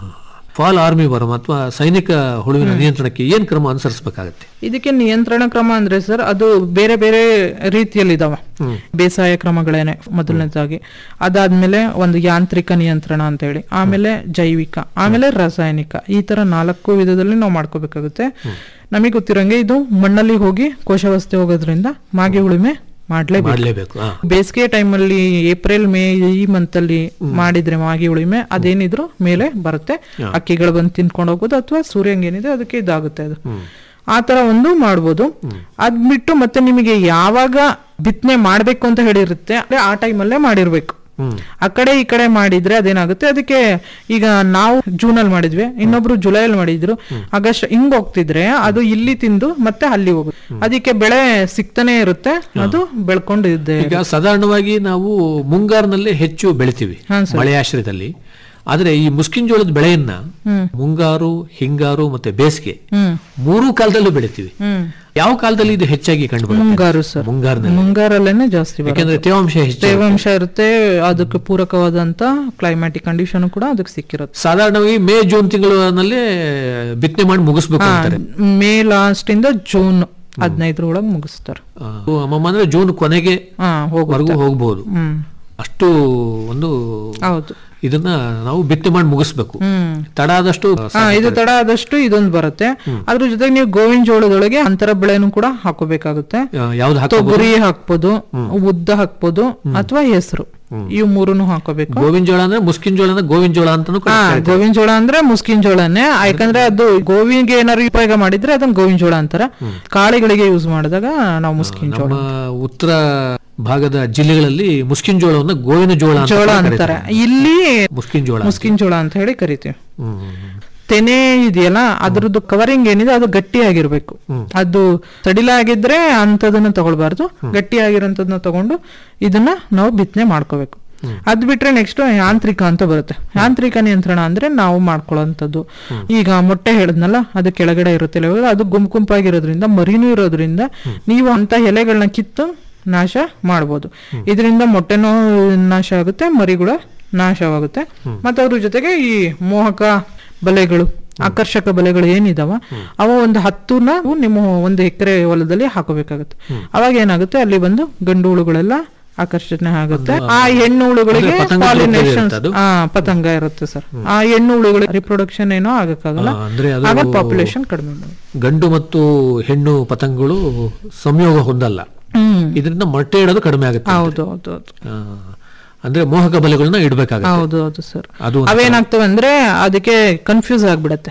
ಫಾಲ್ ಆರ್ಮಿ ವರ್ಮ್ ಅಥವಾ ಸೈನಿಕ ಹುಳುವಿನ ನಿಯಂತ್ರಣಕ್ಕೆ ಏನ್ ಕ್ರಮ ಅನುಸರಿಸಬೇಕಾಗತ್ತೆ ಇದಕ್ಕೆ ನಿಯಂತ್ರಣ ಕ್ರಮ ಅಂದ್ರೆ ಸರ್ ಅದು ಬೇರೆ ಬೇರೆ ರೀತಿಯಲ್ಲಿ ಇದಾವ ಬೇಸಾಯ ಕ್ರಮಗಳೇನೆ ಮೊದಲನೇದಾಗಿ ಅದಾದ್ಮೇಲೆ ಒಂದು ಯಾಂತ್ರಿಕ ನಿಯಂತ್ರಣ ಅಂತ ಹೇಳಿ ಆಮೇಲೆ ಜೈವಿಕ ಆಮೇಲೆ ರಾಸಾಯನಿಕ ಈ ತರ ನಾಲ್ಕು ವಿಧದಲ್ಲಿ ನಾವು ಮಾಡ್ಕೋಬೇಕಾಗುತ್ತೆ ನಮಗೆ ಗೊತ್ತಿರಂಗೆ ಇದು ಮಣ್ಣಲ್ಲಿ ಹೋಗಿ ಕೋಶವಸ್ತೆ ಹೋಗೋದ್ರಿಂದ ಮಾಗಿ ಉಳುಮೆ ಮಾಡ್ಲೇಬೇಕು ಮಾಡ್ಲೇಬೇಕು ಹಾ. ಬೇಸಿಗೆ ಟೈಮಲ್ಲಿ ಏಪ್ರಿಲ್ ಮೇ ಈ ಮಂತ್ ಅಲ್ಲಿ ಮಾಡಿದ್ರೆ ಮಾಗಿ ಉಳಿಮೆ ಅದೇನಿದ್ರು ಮೇಲೆ ಬರುತ್ತೆ ಅಕ್ಕಿಗಳು ಬಂದು ತಿನ್ಕೊಂಡು ಹೋಗ್ಬೋದು ಅಥವಾ ಸೂರ್ಯಂಗ್ ಏನಿದೆ ಅದಕ್ಕೆ ಇದಾಗುತ್ತೆ ಅದು ಆ ತರ ಒಂದು ಮಾಡ್ಬೋದು ಅದ್ ಬಿಟ್ಟು ಮತ್ತೆ ನಿಮಗೆ ಯಾವಾಗ ಬಿತ್ತನೆ ಮಾಡ್ಬೇಕು ಅಂತ ಹೇಳಿರುತ್ತೆ ಅಂದ್ರೆ ಆ ಟೈಮಲ್ಲೇ ಮಾಡಿರ್ಬೇಕು ಆ ಕಡೆ ಈ ಕಡೆ ಮಾಡಿದ್ರೆ ಅದೇನಾಗುತ್ತೆ ಅದಕ್ಕೆ ಈಗ ನಾವು ಜೂನ್ ಅಲ್ಲಿ ಮಾಡಿದ್ವಿ ಇನ್ನೊಬ್ರು ಜುಲೈ ಅಲ್ಲಿ ಮಾಡಿದ್ರು ಆಗಸ್ಟ್ ಹಿಂಗ್ ಹೋಗ್ತಿದ್ರೆ ಅದು ಇಲ್ಲಿ ತಿಂದು ಮತ್ತೆ ಅಲ್ಲಿ ಹೋಗುತ್ತೆ ಅದಕ್ಕೆ ಬೆಳೆ ಸಿಗ್ತಾನೆ ಇರುತ್ತೆ ಅದು ಬೆಳ್ಕೊಂಡು ಇದೆ ಈಗ ಸಾಧಾರಣವಾಗಿ ನಾವು ಮುಂಗಾರಿನಲ್ಲೇ ಹೆಚ್ಚು ಬೆಳಿತೀವಿ ಹಾ, ಮಳೆಯಾಶ್ರಯದಲ್ಲಿ ಆದ್ರೆ ಈ ಮುಸ್ಕಿನ್ ಜೋಳದ ಬೆಳೆಯನ್ನ ಮುಂಗಾರು ಹಿಂಗಾರು ಮತ್ತೆ ಬೇಸಿಗೆ ಹ್ಮ್ ಮೂರೂ ಕಾಲದಲ್ಲೂ ಬೆಳಿತೀವಿ ಹ್ಮ್ ಯಾವ ಕಾಲದಲ್ಲಿ ಇದು ಹೆಚ್ಚಾಗಿ ಕಂಡು ಬರುತ್ತೆ ಮುಂಗಾರು ಸರ್ ಮುಂಗಾರಿನಲ್ಲಿ ಮುಂಗಾರಲ್ಲೇನೆ ಜಾಸ್ತಿ ಬರುತ್ತೆ ಯಾಕಂದ್ರೆ ತೇವಾಂಶ ಹೆಚ್ಚು ತೇವಾಂಶ ಇರುತ್ತೆ ಅದಕ್ಕೆ ಪೂರಕವಾದಂತ ಕ್ಲೈಮ್ಯಾಟಿಕ್ ಕಂಡೀಷನ್ ಕೂಡ ಅದಕ್ಕೆ ಸಿಕ್ಕಿರುತ್ತೆ ಸಾಧಾರಣವಾಗಿ ಮೇ ಜೂನ್ ತಿಂಗಳಿನಲ್ಲೇ ಬಿತ್ತನೆ ಮಾಡಿ ಮುಗಿಸ್ಬೇಕು ಅಂತಾರೆ ಮೇ ಲಾಸ್ಟ್ ಇಂದ ಜೂನ್ ಹದಿನೈದರ ಒಳಗೆ ಮುಗಿಸ್ತಾರೆ ಆ, ಅಮ್ಮಮ್ಮ ಅಂದ್ರೆ ಜೂನ್ ಕೊನೆಗೆ ಹಾ ಹೋಗು ವರೆಗೂ ಹೋಗ್ಬೋದು ಹ್ಮ್ ಅಷ್ಟು ಒಂದು ಹೌದು ಇದನ್ನ ನಾವು ಬಿತ್ತನೆ ಮಾಡಿ ಮುಗಿಸ್ಬೇಕು ಹ್ಮ್ ತಡ ಆದಷ್ಟು ಹಾ ಇದು ತಡ ಆದಷ್ಟು ಇದೊಂದು ಬರುತ್ತೆ ಅದ್ರ ಜೊತೆಗೆ ನೀವು ಗೋವಿನ ಜೋಳದೊಳಗೆ ಅಂತರ ಬೆಳೆನೂ ಕೂಡ ಹಾಕೋಬೇಕಾಗುತ್ತೆ ಆ, ಯಾವ್ದು ಹಾಕ ತೊಗರಿ ಹಾಕ್ಬೋದು ಉದ್ದ ಹಾಕ್ಬೋದು ಅಥವಾ ಹೆಸರು ಇವು ಮೂರನ್ನು ಹಾಕೋಬೇಕು ಗೋವಿನ ಜೋಳ ಅಂದ್ರೆ ಮುಸ್ಕಿನ್ ಜೋಳ ಅಂದ್ರೆ ಗೋವಿನ ಜೋಳ ಅಂತಾನು ಹಾ ಗೋವಿನ ಜೋಳ ಅಂದ್ರೆ ಮುಸ್ಕಿನ್ ಜೋಳನೇ ಯಾಕಂದ್ರೆ ಅದು ಗೋವಿಗೆ ಏನಾದ್ರು ಉಪಯೋಗ ಮಾಡಿದ್ರೆ ಅದನ್ನ ಗೋವಿನ ಜೋಳ ಅಂತಾರ ಕಾಳಿಗಳಿಗೆ ಯೂಸ್ ಮಾಡಿದಾಗ ನಾವು ಮುಸ್ಕಿನ್ ಜೋಳ ನಮ್ಮ ಉತ್ತರ ಭಾಗದ ಜಿಲ್ಲೆಗಳಲ್ಲಿ ಮುಸ್ಕಿನ್ ಜೋಳವನ್ನ ಗೋವಿನ ಜೋಳ ಅಂತ ಜೋಳ ಕೂಡ ಅಂತಾರೆ ಕರೀತಾರೆ. ಇಲ್ಲಿ ಮುಸ್ಕಿನ್ ಜೋಳ ಮುಸ್ಕಿನ್ ಜೋಳ ಅಂತ ಹೇಳಿ ಕರಿತೀವಿ ಹ್ಮ್, ಹ್ಮ್, ಹ್ಮ್. ತೆನೆ ಇದೆಯಲ್ಲ ಅದ್ರದ್ದು ಕವರಿಂಗ್ ಏನಿದೆ ಅದು ಗಟ್ಟಿಯಾಗಿರ್ಬೇಕು ಅದು ಸಡಿಲಾಗಿದ್ರೆ ಅಂತದನ್ನ ತಗೊಳ್ಬಾರ್ದು ಗಟ್ಟಿಯಾಗಿರೋಂಥದನ್ನ ತಗೊಂಡು ಇದನ್ನ ನಾವು ಬಿತ್ತನೆ ಮಾಡ್ಕೋಬೇಕು ಅದ್ ಬಿಟ್ರೆ ನೆಕ್ಸ್ಟ್ ಯಾಂತ್ರಿಕ ಅಂತ ಬರುತ್ತೆ ಯಾಂತ್ರಿಕ ನಿಯಂತ್ರಣ ಅಂದ್ರೆ ನಾವು ಮಾಡ್ಕೊಳ್ಳೋಂಥದ್ದು ಈಗ ಮೊಟ್ಟೆ ಹೇಳಿದ್ನಲ್ಲ ಅದು ಕೆಳಗಡೆ ಇರುತ್ತೆ ಎಲೆಗಳು, ಅದು ಗುಂಪು ಗುಂಪಾಗಿರೋದ್ರಿಂದ ಮರಿನೂ ಇರೋದ್ರಿಂದ ನೀವು ಅಂತ ಎಲೆಗಳನ್ನ ಕಿತ್ತು ನಾಶ ಮಾಡ್ಬೋದು ಇದರಿಂದ ಮೊಟ್ಟೆನೂ ನಾಶ ಆಗುತ್ತೆ ಮರಿಗಳ ನಾಶವಾಗುತ್ತೆ ಮತ್ತೆ ಅದ್ರ ಜೊತೆಗೆ ಈ ಮೋಹಕ ಬಲೆಗಳು ಆಕರ್ಷಕ ಬಲೆಗಳು ಏನಿದಾವ ಅವ ಒಂದು ಹತ್ತು ನಾವು ನಿಮ್ಮ ಒಂದು ಎಕರೆ ಹೊಲದಲ್ಲಿ ಹಾಕೋಬೇಕಾಗುತ್ತೆ ಅವಾಗ ಏನಾಗುತ್ತೆ ಅಲ್ಲಿ ಬಂದು ಗಂಡು ಹುಳುಗಳೆಲ್ಲ ಆಕರ್ಷಣೆ ಆಗುತ್ತೆ ಆ ಹೆಣ್ಣು ಹುಳುಗಳಿಗೆ ಅಂದ್ರೆ ಪತಂಗ ಪಾಲಿನೇಷನ್ ಇರುತ್ತೆ ಅದು? ಆ ಪತಂಗ ಇರುತ್ತೆ ಸರ್ ಆ ಹೆಣ್ಣು ಹುಳುಗಳಿಗೆ ರಿಪ್ರೊಡಕ್ಷನ್ ಏನೋ ಆಗಕ್ಕಾಗಲ್ಲ ಆ, ಅಂದ್ರೆ ಅದು ಆಗ ಪಾಪ್ಯುಲೇಷನ್ ಕಡಿಮೆ ಮಾಡುತ್ತೆ ಗಂಡು ಮತ್ತು ಹೆಣ್ಣು ಪತಂಗಗಳು ಸಂಯೋಗ ಹೊಂದಲ್ಲ ಹ್ಮ್ ಇದರಿಂದ ಮೊಟ್ಟೆ ಇಡೋದು ಕಡಿಮೆ ಆಗುತ್ತೆ ಹೌದು ಹೌದು ಹೌದು ಆ, ಅಂದ್ರೆ ಮೋಹಕ ಬಲೆಗಳನ್ನ ಇಡ್ಬೇಕಾಗುತ್ತೆ ಹೌದು ಹೌದು ಸರ್ ಅದು ಒಂದು ಅವೇನಾಗ್ತವೆ ಅಂದ್ರೆ ಅದಕ್ಕೆ ಕನ್ಫ್ಯೂಸ್ ಆಗ್ಬಿಡತ್ತೆ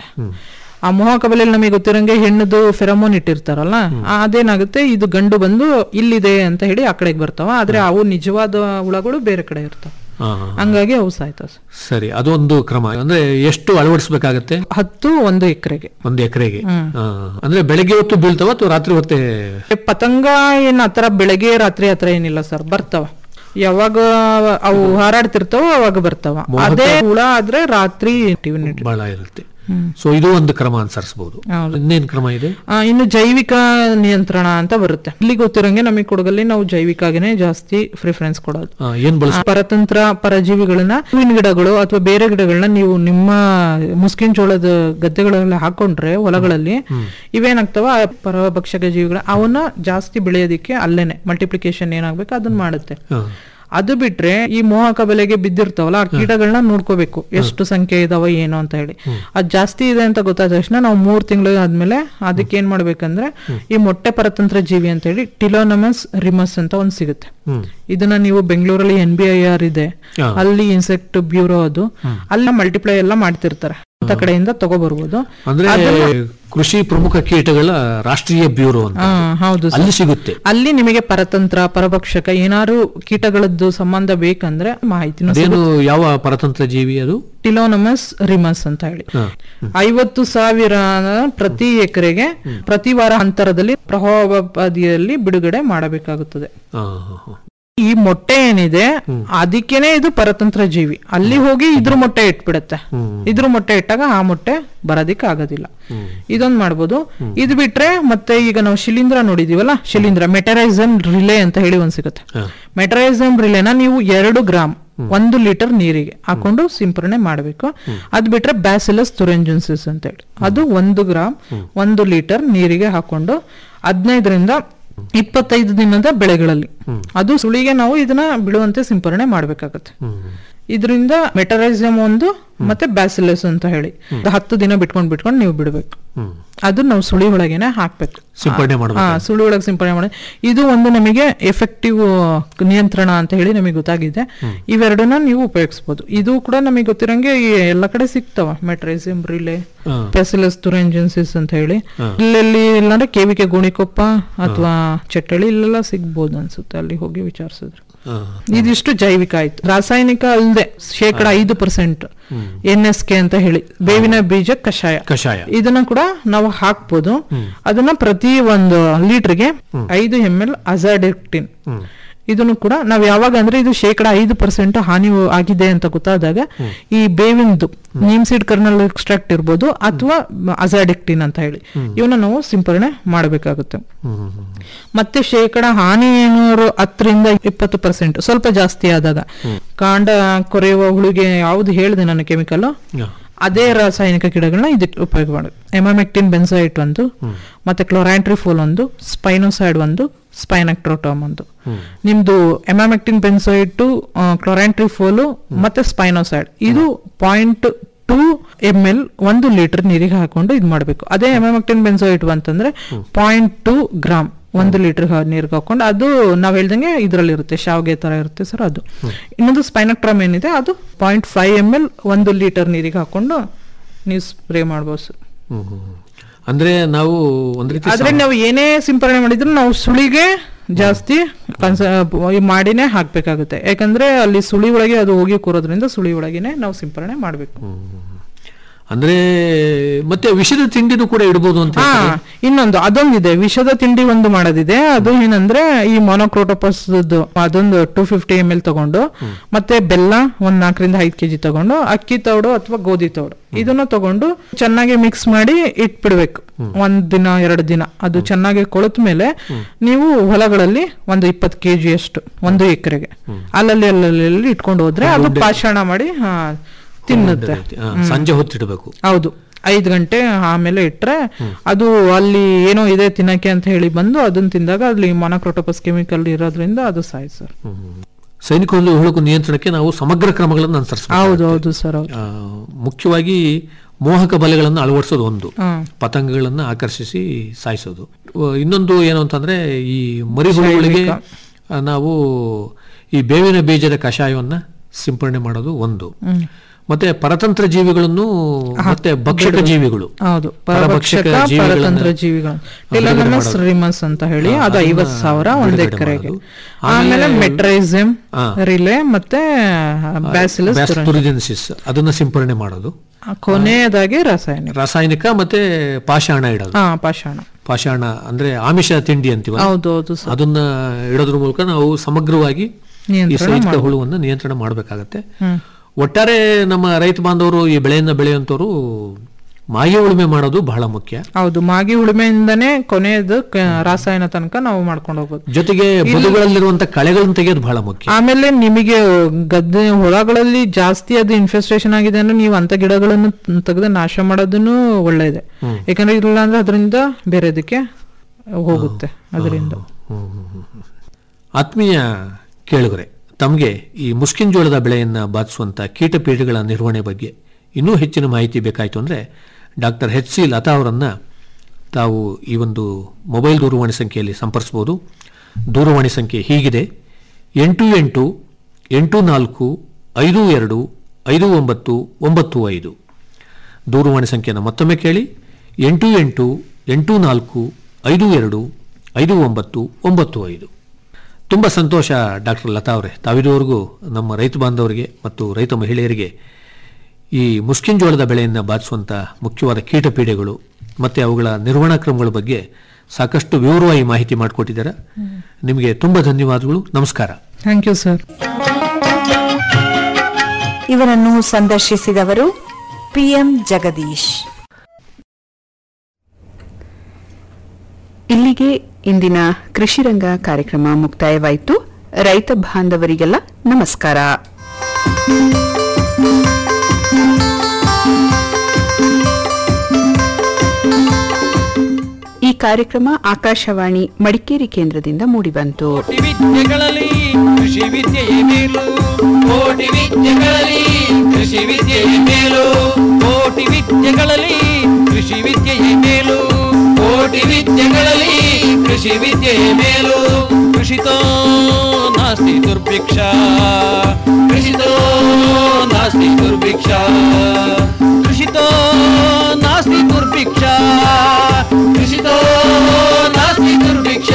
ಆ ಮೋಹಕ ಬಲೆಯಲ್ಲಿ ನಮಗೆ ಗೊತ್ತಿರಂಗೆ ಹೆಣ್ಣದು ಫೆರಮೋನ್ ಇಟ್ಟಿರ್ತಾರಲ್ಲ ಆ ಅದೇನಾಗುತ್ತೆ ಇದು ಗಂಡು ಬಂದು ಇಲ್ಲಿದೆ ಅಂತ ಹೇಳಿ ಆ ಕಡೆಗೆ ಬರ್ತಾವ ಆದ್ರೆ ಅವು ನಿಜವಾದ ಹುಳಗಳು ಬೇರೆ ಕಡೆ ಇರ್ತಾವ ಆ, ಹಂಗಾಗಿ ಅವು ಸಾಯ್ತಾವ ಸರ್. ಸರಿ ಅದೊಂದು ಕ್ರಮ ಅಂದ್ರೆ ಎಷ್ಟು ಅಳವಡಿಸ್ಬೇಕಾಗತ್ತೆ ಹತ್ತು ಒಂದು ಎಕರೆಗೆ ಒಂದು ಎಕರೆಗೆ ಅಂದ್ರೆ ಬೆಳಗ್ಗೆ ಹೊತ್ತು ಬೀಳ್ತಾವ ಅಥವಾ ರಾತ್ರಿ ಹೊತ್ತೇ ಪತಂಗ ಏನ್ ಆತರ ಬೆಳಗ್ಗೆ ರಾತ್ರಿ ಆತರ ಏನಿಲ್ಲ ಸರ್ ಬರ್ತಾವ ಯಾವಾಗ ಅವು ಹಾರಾಡ್ತಿರ್ತಾವ ಅವಾಗ ಬರ್ತಾವ ಅದೇ ಹುಳ ಆದ್ರೆ ರಾತ್ರಿ ಟಿವಿ ಬಹಳ ಇರುತ್ತೆ ಸೊ ಇದು ಒಂದು ಕ್ರಮ ಅನುಸರಿಸಬಹುದು ಹೌದು. ಇನ್ನೇನ್ ಕ್ರಮ ಇದೆ ಆ, ಇನ್ನು ಜೈವಿಕ ನಿಯಂತ್ರಣ ಅಂತ ಬರುತ್ತೆ ಇಲ್ಲಿ ಗೊತ್ತಿರಂಗೆ ನಮಗೆ ಕೊಡಗಲ್ಲಿ ನಾವು ಜೈವಿಕಾಗನೇ ಜಾಸ್ತಿ ಪ್ರಿಫರೆನ್ಸ್ ಕೊಡೋದು ಆ, ಏನ್ ಬಳಸ ಆ, ಪರತಂತ್ರ ಪರಜೀವಿಗಳನ್ನ ಹೂವಿನ ಗಿಡಗಳು ಅಥವಾ ಬೇರೆ ಗಿಡಗಳನ್ನ ನೀವು ನಿಮ್ಮ ಮುಸ್ಕಿನ್ ಜೋಳದ ಗದ್ದೆಗಳಲ್ಲಿ ಹಾಕೊಂಡ್ರೆ ಹೊಲಗಳಲ್ಲಿ ಇವೇನಾಗ್ತವ ಆ ಪರಭಕ್ಷಕ ಜೀವಿಗಳ ಅವನ್ನ ಜಾಸ್ತಿ ಬೆಳೆಯೋದಿಕ್ಕೆ ಅಲ್ಲೇನೆ ಮಲ್ಟಿಪ್ಲಿಕೇಶನ್ ಏನಾಗ್ಬೇಕು ಅದನ್ನ ಮಾಡುತ್ತೆ ಅದು ಬಿಟ್ರೆ ಈ ಮೋಹಕ ಬೆಲೆಗೆ ಬಿದ್ದಿರ್ತಾವಲ್ಲ ಆ ಕೀಟಗಳನ್ನ ನೋಡ್ಕೋಬೇಕು ಎಷ್ಟು ಸಂಖ್ಯೆ ಇದಾವ ಏನು ಅಂತ ಹೇಳಿ ಅದ್ ಜಾಸ್ತಿ ಇದೆ ಅಂತ ಗೊತ್ತಾದ ತಕ್ಷಣ ನಾವು ಮೂರ್ ತಿಂಗಳು ಆದ್ಮೇಲೆ ಅದಕ್ಕೆ ಏನ್ ಮಾಡ್ಬೇಕಂದ್ರೆ ಈ ಮೊಟ್ಟೆ ಪರತಂತ್ರ ಜೀವಿ ಅಂತ ಹೇಳಿ ಟಿಲೋನಮಸ್ ರಿಮಸ್ ಅಂತ ಒಂದ್ ಸಿಗುತ್ತೆ ಹ್ಮ್ ಇದನ್ನ ನೀವು ಬೆಂಗಳೂರಲ್ಲಿ ಎನ್ ಬಿ ಐ ಆರ್ ಇದೆ ಹಾ. ಅಲ್ಲಿ ಇನ್ಸೆಕ್ಟ್ ಬ್ಯೂರೋ ಅದು ಅಲ್ಲಿ ಮಲ್ಟಿಪ್ಲೈ ಎಲ್ಲ ಮಾಡ್ತಿರ್ತಾರೆ ಅಂತ ಕಡೆಯಿಂದ ತಗೋಬರ್ಬೋದು ಅಂದ್ರೆ ಕೃಷಿ ಪ್ರಮುಖ ಕೀಟಗಳ ರಾಷ್ಟ್ರೀಯ ಬ್ಯೂರೋ ಅಂತ ಹಾ ಹೌದು ಸರ್. ಅಲ್ಲಿ ಸಿಗುತ್ತೆ ಅಲ್ಲಿ ನಿಮಗೆ ಪರತಂತ್ರ ಪರಭಕ್ಷಕ ಏನಾದ್ರು ಕೀಟಗಳದ್ದು ಸಂಬಂಧ ಬೇಕಂದ್ರೆ ಮಾಹಿತಿನೂ ಅದೇನು ಯಾವ ಪರತಂತ್ರ ಜೀವಿ ಅದು ಟಿಲೋನಮಸ್ ರಿಮಸ್ ಅಂತ ಹೇಳಿ ಹಾ. ಐವತ್ತು ಸಾವಿರ ಪ್ರತಿ ಎಕರೆಗೆ ಪ್ರತಿ ವಾರ ಅಂತರದಲ್ಲಿ ಪ್ರವಾಹೋಪಾದಿಯಲ್ಲಿ ಬಿಡುಗಡೆ ಮಾಡಬೇಕಾಗುತ್ತದೆ ಆ, ಹ, ಹ. ಈ ಮೊಟ್ಟೆ ಏನಿದೆ ಅದಕ್ಕೇನೆ ಇದು ಪರತಂತ್ರ ಜೀವಿ ಅಲ್ಲಿ ಹೋಗಿ ಇದ್ರ ಮೊಟ್ಟೆ ಇಟ್ಬಿಡುತ್ತೆ ಇದ್ರ ಮೊಟ್ಟೆ ಇಟ್ಟಾಗ ಆ ಮೊಟ್ಟೆ ಬರೋದಿಕ್ಕೆ ಆಗೋದಿಲ್ಲ ಇದೊಂದ್ ಮಾಡ್ಬೋದು ಇದು ಬಿಟ್ರೆ ಮತ್ತೆ ಈಗ ನಾವು ಶಿಲೀಂಧ್ರ ನೋಡಿದೀವಲ್ಲ ಶಿಲೀಂಧ್ರ ಮೆಟರೈಸಮ್ ರಿಲೇ ಅಂತ ಹೇಳಿ ಒಂದ್ ಸಿಗುತ್ತೆ ಹಾ. ಮೆಟರೈಸಮ್ ರಿಲೇನ ನೀವು ಎರಡು ಗ್ರಾಮ್ ಒಂದು ಲೀಟರ್ ನೀರಿಗೆ ಹಾಕೊಂಡು ಸಿಂಪರಣೆ ಮಾಡಬೇಕು ಅದ್ ಬಿಟ್ರೆ ಬ್ಯಾಸಿಲಸ್ ತುರೆಂಜನ್ಸಿಸ್ ಅಂತ ಹೇಳಿ ಅದು ಒಂದು ಗ್ರಾಮ್ ಒಂದು ಲೀಟರ್ ನೀರಿಗೆ ಹಾಕೊಂಡು ಹದಿನೈದರಿಂದ ಇಪ್ಪತ್ತೈದು ದಿನದ ಬೆಳೆಗಳಲ್ಲಿ ಅದು ಸುಳಿಗೆ ನಾವು ಇದನ್ನ ಬಿಡುವಂತೆ ಸಿಂಪರಣೆ ಮಾಡಬೇಕಾಗತ್ತೆ ಇದರಿಂದ ಮೆಟರೈಸಮ್ ಒಂದು ಮತ್ತೆ ಬ್ಯಾಸಿಲಸ್ ಅಂತ ಹೇಳಿ ಅದು ಹತ್ತು ದಿನ ಬಿಟ್ಕೊಂಡ್ ಬಿಟ್ಕೊಂಡು ನೀವು ಬಿಡಬೇಕು ಹ್ಮ್. ಅದು ನಾವು ಸುಳಿ ಒಳಗೇನೆ ಹಾಕ್ಬೇಕು ಸಿಂಪಡಣೆ ಮಾಡ್ಬೇಕು. ಹಾ ಸುಳಿ ಒಳಗೆ ಸಿಂಪಡಣೆ ಮಾಡಿ ಇದು ಒಂದು ನಮಗೆ ಎಫೆಕ್ಟಿವ್ ನಿಯಂತ್ರಣ ಅಂತ ಹೇಳಿ ನಮಗೆ ಗೊತ್ತಾಗಿದೆ ಇವೆರಡನ್ನ ನೀವು ಉಪಯೋಗಿಸ್ಬೋದು ಇದು ಕೂಡ ನಮಗೆ ಗೊತ್ತಿರಂಗೆ ಈ ಎಲ್ಲ ಕಡೆ ಸಿಗ್ತಾವ ಮೆಟ್ರೈಸಿಮ್ ರಿಲೆ ಹಾ. ಪೆಸಿಲಸ್ ತುರೆಂಜೆನ್ಸಿಸ್ ಅಂತ ಹೇಳಿ ಇಲ್ಲೆಲ್ಲಿ ಇಲ್ಲಾಂದ್ರೆ ಕೆವಿಕೆ ಗೋಣಿಕೊಪ್ಪ ಅಥವಾ ಚಟ್ಟಳಿ ಇಲ್ಲೆಲ್ಲ ಸಿಗ್ಬೋದು ಅನ್ಸುತ್ತೆ ಅಲ್ಲಿ ಹೋಗಿ ವಿಚಾರಿಸಿದ್ರೆ ಹಾ. ಇದಿಷ್ಟು ಜೈವಿಕ ಆಯ್ತು ರಾಸಾಯನಿಕ ಅಲ್ಲದೆ ಶೇಕಡ ಐದು ಪರ್ಸೆಂಟ್ ಎನ್ ಎಸ್ ಕೆ ಅಂತ ಹೇಳಿ ಬೇವಿನ ಬೀಜ ಕಷಾಯ ಕಷಾಯ ಇದನ್ನ ಕೂಡ ನಾವು ಹಾಕ್ಬೋದು ಅದನ್ನ ಪ್ರತಿ ಒಂದು ಲೀಟರ್ಗೆ ಐದು ಎಂ ಎಲ್ ಅಜಾಡಿಕ್ಟಿನ್ ಹ್ಮ್. ಇದನ್ನು ಕೂಡ ನಾವು ಯಾವಾಗ ಅಂದ್ರೆ ಇದು ಶೇಕಡ ಐದು ಪರ್ಸೆಂಟ್ ಹಾನಿ ಆಗಿದೆ ಅಂತ ಗೊತ್ತಾದಾಗ ಈ ಬೇವಿಂದು ನೀಮ್ ಸೀಡ್ ಕರ್ನಲ್ ಎಕ್ಸ್ಟ್ರಾಕ್ಟ್ ಇರ್ಬೋದು ಅಥವಾ ಅಜಾಡಿಕ್ಟಿನ್ ಅಂತ ಹೇಳಿ ಇವನ್ನ ನಾವು ಸಿಂಪರಣೆ ಮಾಡಬೇಕಾಗುತ್ತೆ ಹ್ಮ್, ಹ್ಮ್, ಹ್ಮ್. ಮತ್ತೆ ಶೇಕಡ ಹಾನಿ ಏನಾದ್ರು ಹತ್ತರಿಂದ ಇಪ್ಪತ್ತು ಪರ್ಸೆಂಟ್ ಸ್ವಲ್ಪ ಜಾಸ್ತಿ ಆದಾಗ ಕಾಂಡ ಕೊರೆಯುವ ಹುಳುಗೆ ಯಾವ್ದು ಹೇಳಿದೆ ನಾನು ಕೆಮಿಕಲ್ ಹಾ. ಅದೇ ರಾಸಾಯನಿಕ ಗಿಡಗಳನ್ನ ಇದಕ್ಕೆ ಉಪಯೋಗ ಮಾಡೋದು ಎಮಾಮೆಕ್ಟಿನ್ ಬೆನ್ಸೈಟ್ ಒಂದು ಮತ್ತೆ ಕ್ಲೋರಾಂಟ್ರಿಫೋಲ್ ಒಂದು ಸ್ಪೈನೋಸೈಡ್ ಒಂದು ಸ್ಪೈನಕ್ಟ್ರೋಟೋಮ್ ಒಂದು ನಿಮ್ದು ಎಮಾಮೆಕ್ಟಿನ್ ಬೆನ್ಸೈಟ್ ಕ್ಲೋರಾಂಟ್ರಿಫೋಲು ಮತ್ತೆ ಸ್ಪೈನೋಸೈಡ್ ಇದು ಪಾಯಿಂಟ್ ಟೂ ಎಮ್ ಎಲ್ ಒಂದು ಲೀಟರ್ ನೀರಿಗೆ ಹಾಕೊಂಡು ಇದು ಮಾಡಬೇಕು ಅದೇ ಎಮಾಮೆಕ್ಟಿನ್ ಬೆನ್ಸೈಟ್ ಅಂತಂದ್ರೆ ಪಾಯಿಂಟ್ ಟೂ ಗ್ರಾಮ್ ಒಂದು ಲೀಟರ್ ನೀರಿಗೆ ಹಾಕೊಂಡು ಅದು ನಾವ್ ಹೇಳ್ದಂಗೆ ಇದ್ರಲ್ಲಿ ಇರುತ್ತೆ ಶಾವ್ಗೆ ತರ ಇರುತ್ತೆ ಸರ್ ಅದು ಇನ್ನೊಂದು ಸ್ಪೈನಕ್ಟ್ರಮ್ ಏನಿದೆ ಅದು ಪಾಯಿಂಟ್ ಫೈವ್ ಎಮ್ ಎಲ್ ಒಂದು ಲೀಟರ್ ನೀರಿಗೆ ಹಾಕೊಂಡು ನೀವು ಸ್ಪ್ರೇ ಮಾಡ್ಬೋದು ಸರ್ ಹ್ಮ್, ಹ್ಮ್, ಹ್ಮ್. ಅಂದ್ರೆ ನಾವು ಒಂದ್ ರೀತಿ ಆದ್ರೆ ನಾವು ಏನೇ ಸಿಂಪರಣೆ ಮಾಡಿದ್ರು ನಾವು ಸುಳಿಗೆ ಜಾಸ್ತಿ ಕನ್ಸ ಈ ಮಾಡಿನೇ ಹಾಕ್ಬೇಕಾಗುತ್ತೆ ಯಾಕಂದ್ರೆ ಅಲ್ಲಿ ಸುಳಿ ಒಳಗೆ ಅದು ಹೋಗಿ ಕೂರೋದ್ರಿಂದ ಸುಳಿ ಒಳಗೆನೆ ನಾವು ಸಿಂಪರಣೆ ಮಾಡ್ಬೇಕು ಅಂದ್ರೆ ಮತ್ತೆ ವಿಷದ ತಿಂಡಿನೂ ಕೂಡ ಇಡಬಹುದು ಅಂತ ಹಾ ಇನ್ನೊಂದು ಅದೊಂದಿದೆ ವಿಷದ ತಿಂಡಿ ಒಂದು ಮಾಡೋದಿದೆ ಅದು ಏನಂದ್ರೆ ಈ ಮೊನೋಕ್ರೋಟೋಪಸ್ ಅದೊಂದು ಟೂ ಫಿಫ್ಟಿ ಎಮ್ ಎಲ್ ತಗೊಂಡು ಮತ್ತೆ ಬೆಲ್ಲ ಒಂದ್ ನಾಲ್ಕರಿಂದ ಐದು ಕೆಜಿ ತಗೊಂಡು ಅಕ್ಕಿ ತೌಡು ಅಥವಾ ಗೋಧಿ ತೌಡು ಇದನ್ನ ತಗೊಂಡು ಚೆನ್ನಾಗಿ ಮಿಕ್ಸ್ ಮಾಡಿ ಇಟ್ಬಿಡ್ಬೇಕು ಒಂದ್ ದಿನ ಎರಡು ದಿನ ಅದು ಚೆನ್ನಾಗಿ ಕೊಳತ ಮೇಲೆ ನೀವು ಹೊಲಗಳಲ್ಲಿ ಒಂದು ಇಪ್ಪತ್ತು ಕೆಜಿ ಅಷ್ಟು ಒಂದು ಎಕರೆಗೆ ಅಲ್ಲಲ್ಲಿ ಅಲ್ಲಲ್ಲಿ ಇಟ್ಕೊಂಡು ಹೋದ್ರೆ ಅದು ಪಾಷಾಣ ಮಾಡಿ ಹಾ, ತಿನ್ನುತ್ತೆ ಹಾ, ಸಂಜೆ ಹೊತ್ತಿಡಬೇಕು ಹೌದು ಐದು ಗಂಟೆ ಆಮೇಲೆ ಇಟ್ರೆ ಅದು ಅಲ್ಲಿ ಏನೋ ಇದೆ ತಿನ್ನಕ್ಕೆ ಅಂತ ಹೇಳಿ ಬಂದು ಅದನ್ನ ತಿಂದಾಗ ಅಲ್ಲಿ ಮೊನಕ್ರೋಟೋಪಸ್ ಕೆಮಿಕಲ್ ಇರೋದ್ರಿಂದ ಅದು ಸಾಯಿ ಸರ್ ಸೈನಿಕ ಒಂದು ಹುಳುಕು ನಿಯಂತ್ರಣಕ್ಕೆ ನಾವು ಸಮಗ್ರ ಕ್ರಮಗಳನ್ನು ಅನುಸರಿಸಬೇಕು ಹೌದು ಹೌದು ಸರ್ ಹೌದು ಆ, ಮುಖ್ಯವಾಗಿ ಮೋಹಕ ಬಲೆಗಳನ್ನು ಅಳವಡಿಸೋದು ಒಂದು ಹಾ. ಪತಂಗಗಳನ್ನು ಆಕರ್ಷಿಸಿ ಸಾಯಿಸೋದು ಆ, ಇನ್ನೊಂದು ಏನು ಅಂತಂದ್ರೆ ಈ ಮರಿಹುಳುಗಳಿಗೆ ಆ, ನಾವು ಈ ಬೇವಿನ ಬೀಜದ ಕಷಾಯವನ್ನ ಸಿಂಪರಣೆ ಮಾಡೋದು ಒಂದು ಮತ್ತೆ ಪರತಂತ್ರ ಜೀವಿಗಳನ್ನು ಮತ್ತೆ ಭಕ್ಷಕ ಜೀವಿಗಳು ಹೌದು ಪರಭಕ್ಷಕ ಪರಭಕ್ಷಕ ಜೀವಿಗಳನ್ನ ಪರತಂತ್ರ ಜೀವಿಗಳು ಬಿಡುಗಡೆ ಟೆಲನಮಸ್ ಮಾಡೋದು. ರಿಮಸ್ ಅಂತ ಹೇಳಿ ಹಾ, ಅದು ಅದನ್ನ ಐವತ್ ಸಾವಿರ ಒಂದ್ ಬಿಡುಗಡೆ ಎಕರೆಗೆ ಮಾಡೋದು. ಆಮೇಲೆ ಆಮೇಲೆ- ಮೆಟ್ರೈಸಿಮ್ ಹಾ. ರಿಲೆ ಮತ್ತೆ ಬ್ಯಾಸಿಲಸ್ ಬ್ಯಾಸ್ಟುರಿಜೆನ್ಸಿಸ್ ಅದನ್ನ ಸಿಂಪರಣೆ ಮಾಡೋದು ಕೊನೆಯದಾಗಿ ರಾಸಾಯನಿಕ ರಾಸಾಯನಿಕ ಮತ್ತೆ ಪಾಷಾಣ ಇಡೋದು ಹಾ ಪಾಷಾಣ ಪಾಷಾಣ ಅಂದ್ರೆ ಆಮಿಷ ತಿಂಡಿ ಅಂತೀವ ಹೌದು ಹೌದು ಸರ್ ಅದನ್ನ ಇಡೋದ್ರ ಮೂಲಕ ನಾವು ಸಮಗ್ರವಾಗಿ ಈ ನಿಯಂತ್ರಣ ಸೈನಿಕ ಮಾಡ್ಬೋದು. ಹುಳುವನ್ನು ನಿಯಂತ್ರಣ ಮಾಡಬೇಕಾಗತ್ತೆ ಹ್ಮ್ ಒಟ್ಟಾರೆ ನಮ್ಮ ರೈತ ಬಾಂಧವರು ಈ ಬೆಳೆಯನ್ನ ಬೆಳೆಯುವಂತವರು ಮಾಗಿ ಉಳುಮೆ ಮಾಡೋದು ಬಹಳ ಮುಖ್ಯ ಹೌದು ಮಾಗಿ ಉಳುಮೆಯಿಂದನೇ ಕೊನೆಯದು ಕ- ರಾಸಾಯನ ತನಕ ನಾವು ಮಾಡ್ಕೊಂಡು ಹೋಗ್ಬೋದು ಜೊತೆಗೆ ಬದುಗಳಲ್ಲಿರುವಂತ ಕಳೆಗಳನ್ನು ತೆಗೆಯೋದು ಬಹಳ ಮುಖ್ಯ ಆಮೇಲೆ ನಿಮಗೆ ಗದ್ದೆ ಹೊಲಗಳಲ್ಲಿ ಜಾಸ್ತಿ ಅದು ಇನ್ಫೆಸ್ಟೇಷನ್ ಆಗಿದೆ ಅಂದ್ರೆ ನೀವು ಅಂತ ಗಿಡಗಳನ್ನು ತೆಗೆದು ನಾಶ ಮಾಡೋದನ್ನು ಒಳ್ಳೇದೆ ಯಾಕಂದ್ರೆ ಇಲ್ಲ ಅಂದ್ರೆ ಅದರಿಂದ ಬೇರೆದಕ್ಕೆ ಹೋಗುತ್ತೆ ಅದರಿಂದ ಹ್ಮ್, ಹ್ಮ್, ಹ್ಮ್, ಹ್ಮ್. ಆತ್ಮೀಯ ಕೇಳುಗರೆ ತಮಗೆ ಈ ಮುಸ್ಕಿನ್ ಜೋಳದ ಬೆಳೆಯನ್ನ ಬಾಧಿಸುವಂತ ಕೀಟಪೀಡೆಗಳ ನಿರ್ವಹಣೆ ಬಗ್ಗೆ ಇನ್ನೂ ಹೆಚ್ಚಿನ ಮಾಹಿತಿ ಬೇಕಾಯಿತು ಅಂದ್ರೆ ಡಾಕ್ಟರ್ ಎಚ್ ಸಿ ಲತಾ ಅವರನ್ನ ತಾವು ಈ ಒಂದು ಮೊಬೈಲ್ ದೂರವಾಣಿ ಸಂಖ್ಯೆಯಲ್ಲಿ ಸಂಪರ್ಸ್ಬೋದು ದೂರವಾಣಿ ಸಂಖ್ಯೆ ಹೀಗಿದೆ ಎಂಟು ಎಂಟು ಎಂಟು ನಾಲ್ಕು ಐದು ಎರಡು ಐದು ಒಂಬತ್ತು ಒಂಬತ್ತು ಐದು ದೂರವಾಣಿ ಸಂಖ್ಯೆಯನ್ನು ಮತ್ತೊಮ್ಮೆ ಕೇಳಿ ಎಂಟು ಎಂಟು ಎಂಟು ನಾಲ್ಕು ಐದು ಎರಡು ಐದು ಒಂಬತ್ತು ಒಂಬತ್ತು ಐದು ತುಂಬ ಸಂತೋಷ ಡಾಕ್ಟರ್ ಲತಾ ಅವರೇ ತಾವಿದುವರೆಗೂ ನಮ್ಮ ರೈತ ಬಾಂಧವರಿಗೆ ಮತ್ತು ರೈತ ಮಹಿಳೆಯರಿಗೆ ಈ ಮುಸ್ಕಿನ್ ಜೋಳದ ಬೆಳೆಯನ್ನು ಬಾಧಿಸುವಂಥ ಮುಖ್ಯವಾದ ಕೀಟಪೀಡೆಗಳು ಮತ್ತು ಅವುಗಳ ನಿರ್ವಹಣಾ ಕ್ರಮಗಳ ಬಗ್ಗೆ ಸಾಕಷ್ಟು ವಿವರವಾಗಿ ಮಾಹಿತಿ ಮಾಡಿಕೊಟ್ಟಿದ್ದಾರೆ ನಿಮಗೆ ತುಂಬ ಧನ್ಯವಾದಗಳು ನಮಸ್ಕಾರ ಥ್ಯಾಂಕ್ ಯು ಸರ್ ಇವರನ್ನು ಸಂದರ್ಶಿಸಿದವರು ಪಿಎಂ ಜಗದೀಶ್ ಇಲ್ಲಿಗೆ ಇಂದಿನ ಕೃಷಿರಂಗ ಕಾರ್ಯಕ್ರಮ ಮುಕ್ತಾಯವಾಯಿತು ರೈತ ಬಾಂಧವರಿಗೆಲ್ಲ ನಮಸ್ಕಾರ ಈ ಕಾರ್ಯಕ್ರಮ ಆಕಾಶವಾಣಿ ಮಡಿಕೇರಿ ಕೇಂದ್ರದಿಂದ ಮೂಡಿಬಂತು ಕೋಟಿ ವಿದ್ಯೆಗಳಲ್ಲಿ ಕೃಷಿ ವಿದ್ಯೆಯೇ ಮೇಲು ಕೋಟಿ ವಿದ್ಯೆಗಳಲ್ಲಿ ಕೃಷಿ ವಿದ್ಯೆಯೇ ಮೇಲು ಕೋಟಿ ವಿದ್ಯೆಗಳಲ್ಲಿ ಕೃಷಿ ವಿದ್ಯೆಯೇ ಮೇಲು ಕೋಟಿ ವಿದ್ಯೆಗಳಲ್ಲಿ ಕೃಷಿ ವಿದ್ಯೆಯೇ ಮೇಲು ಕೃಷಿತೋ ನಾಸ್ತಿ ದುರ್ಭಿಕ್ಷ ಕೃಷಿತೋ ನಾಸ್ತಿ ದುರ್ಭಿಕ್ಷ ಕೃಷಿತೋ ನಾಸ್ತಿ ದುರ್ಭಿಕ್ಷ ಕೃಷಿತೋ ನಾಸ್ತಿ ದುರ್ಭಿಕ್ಷ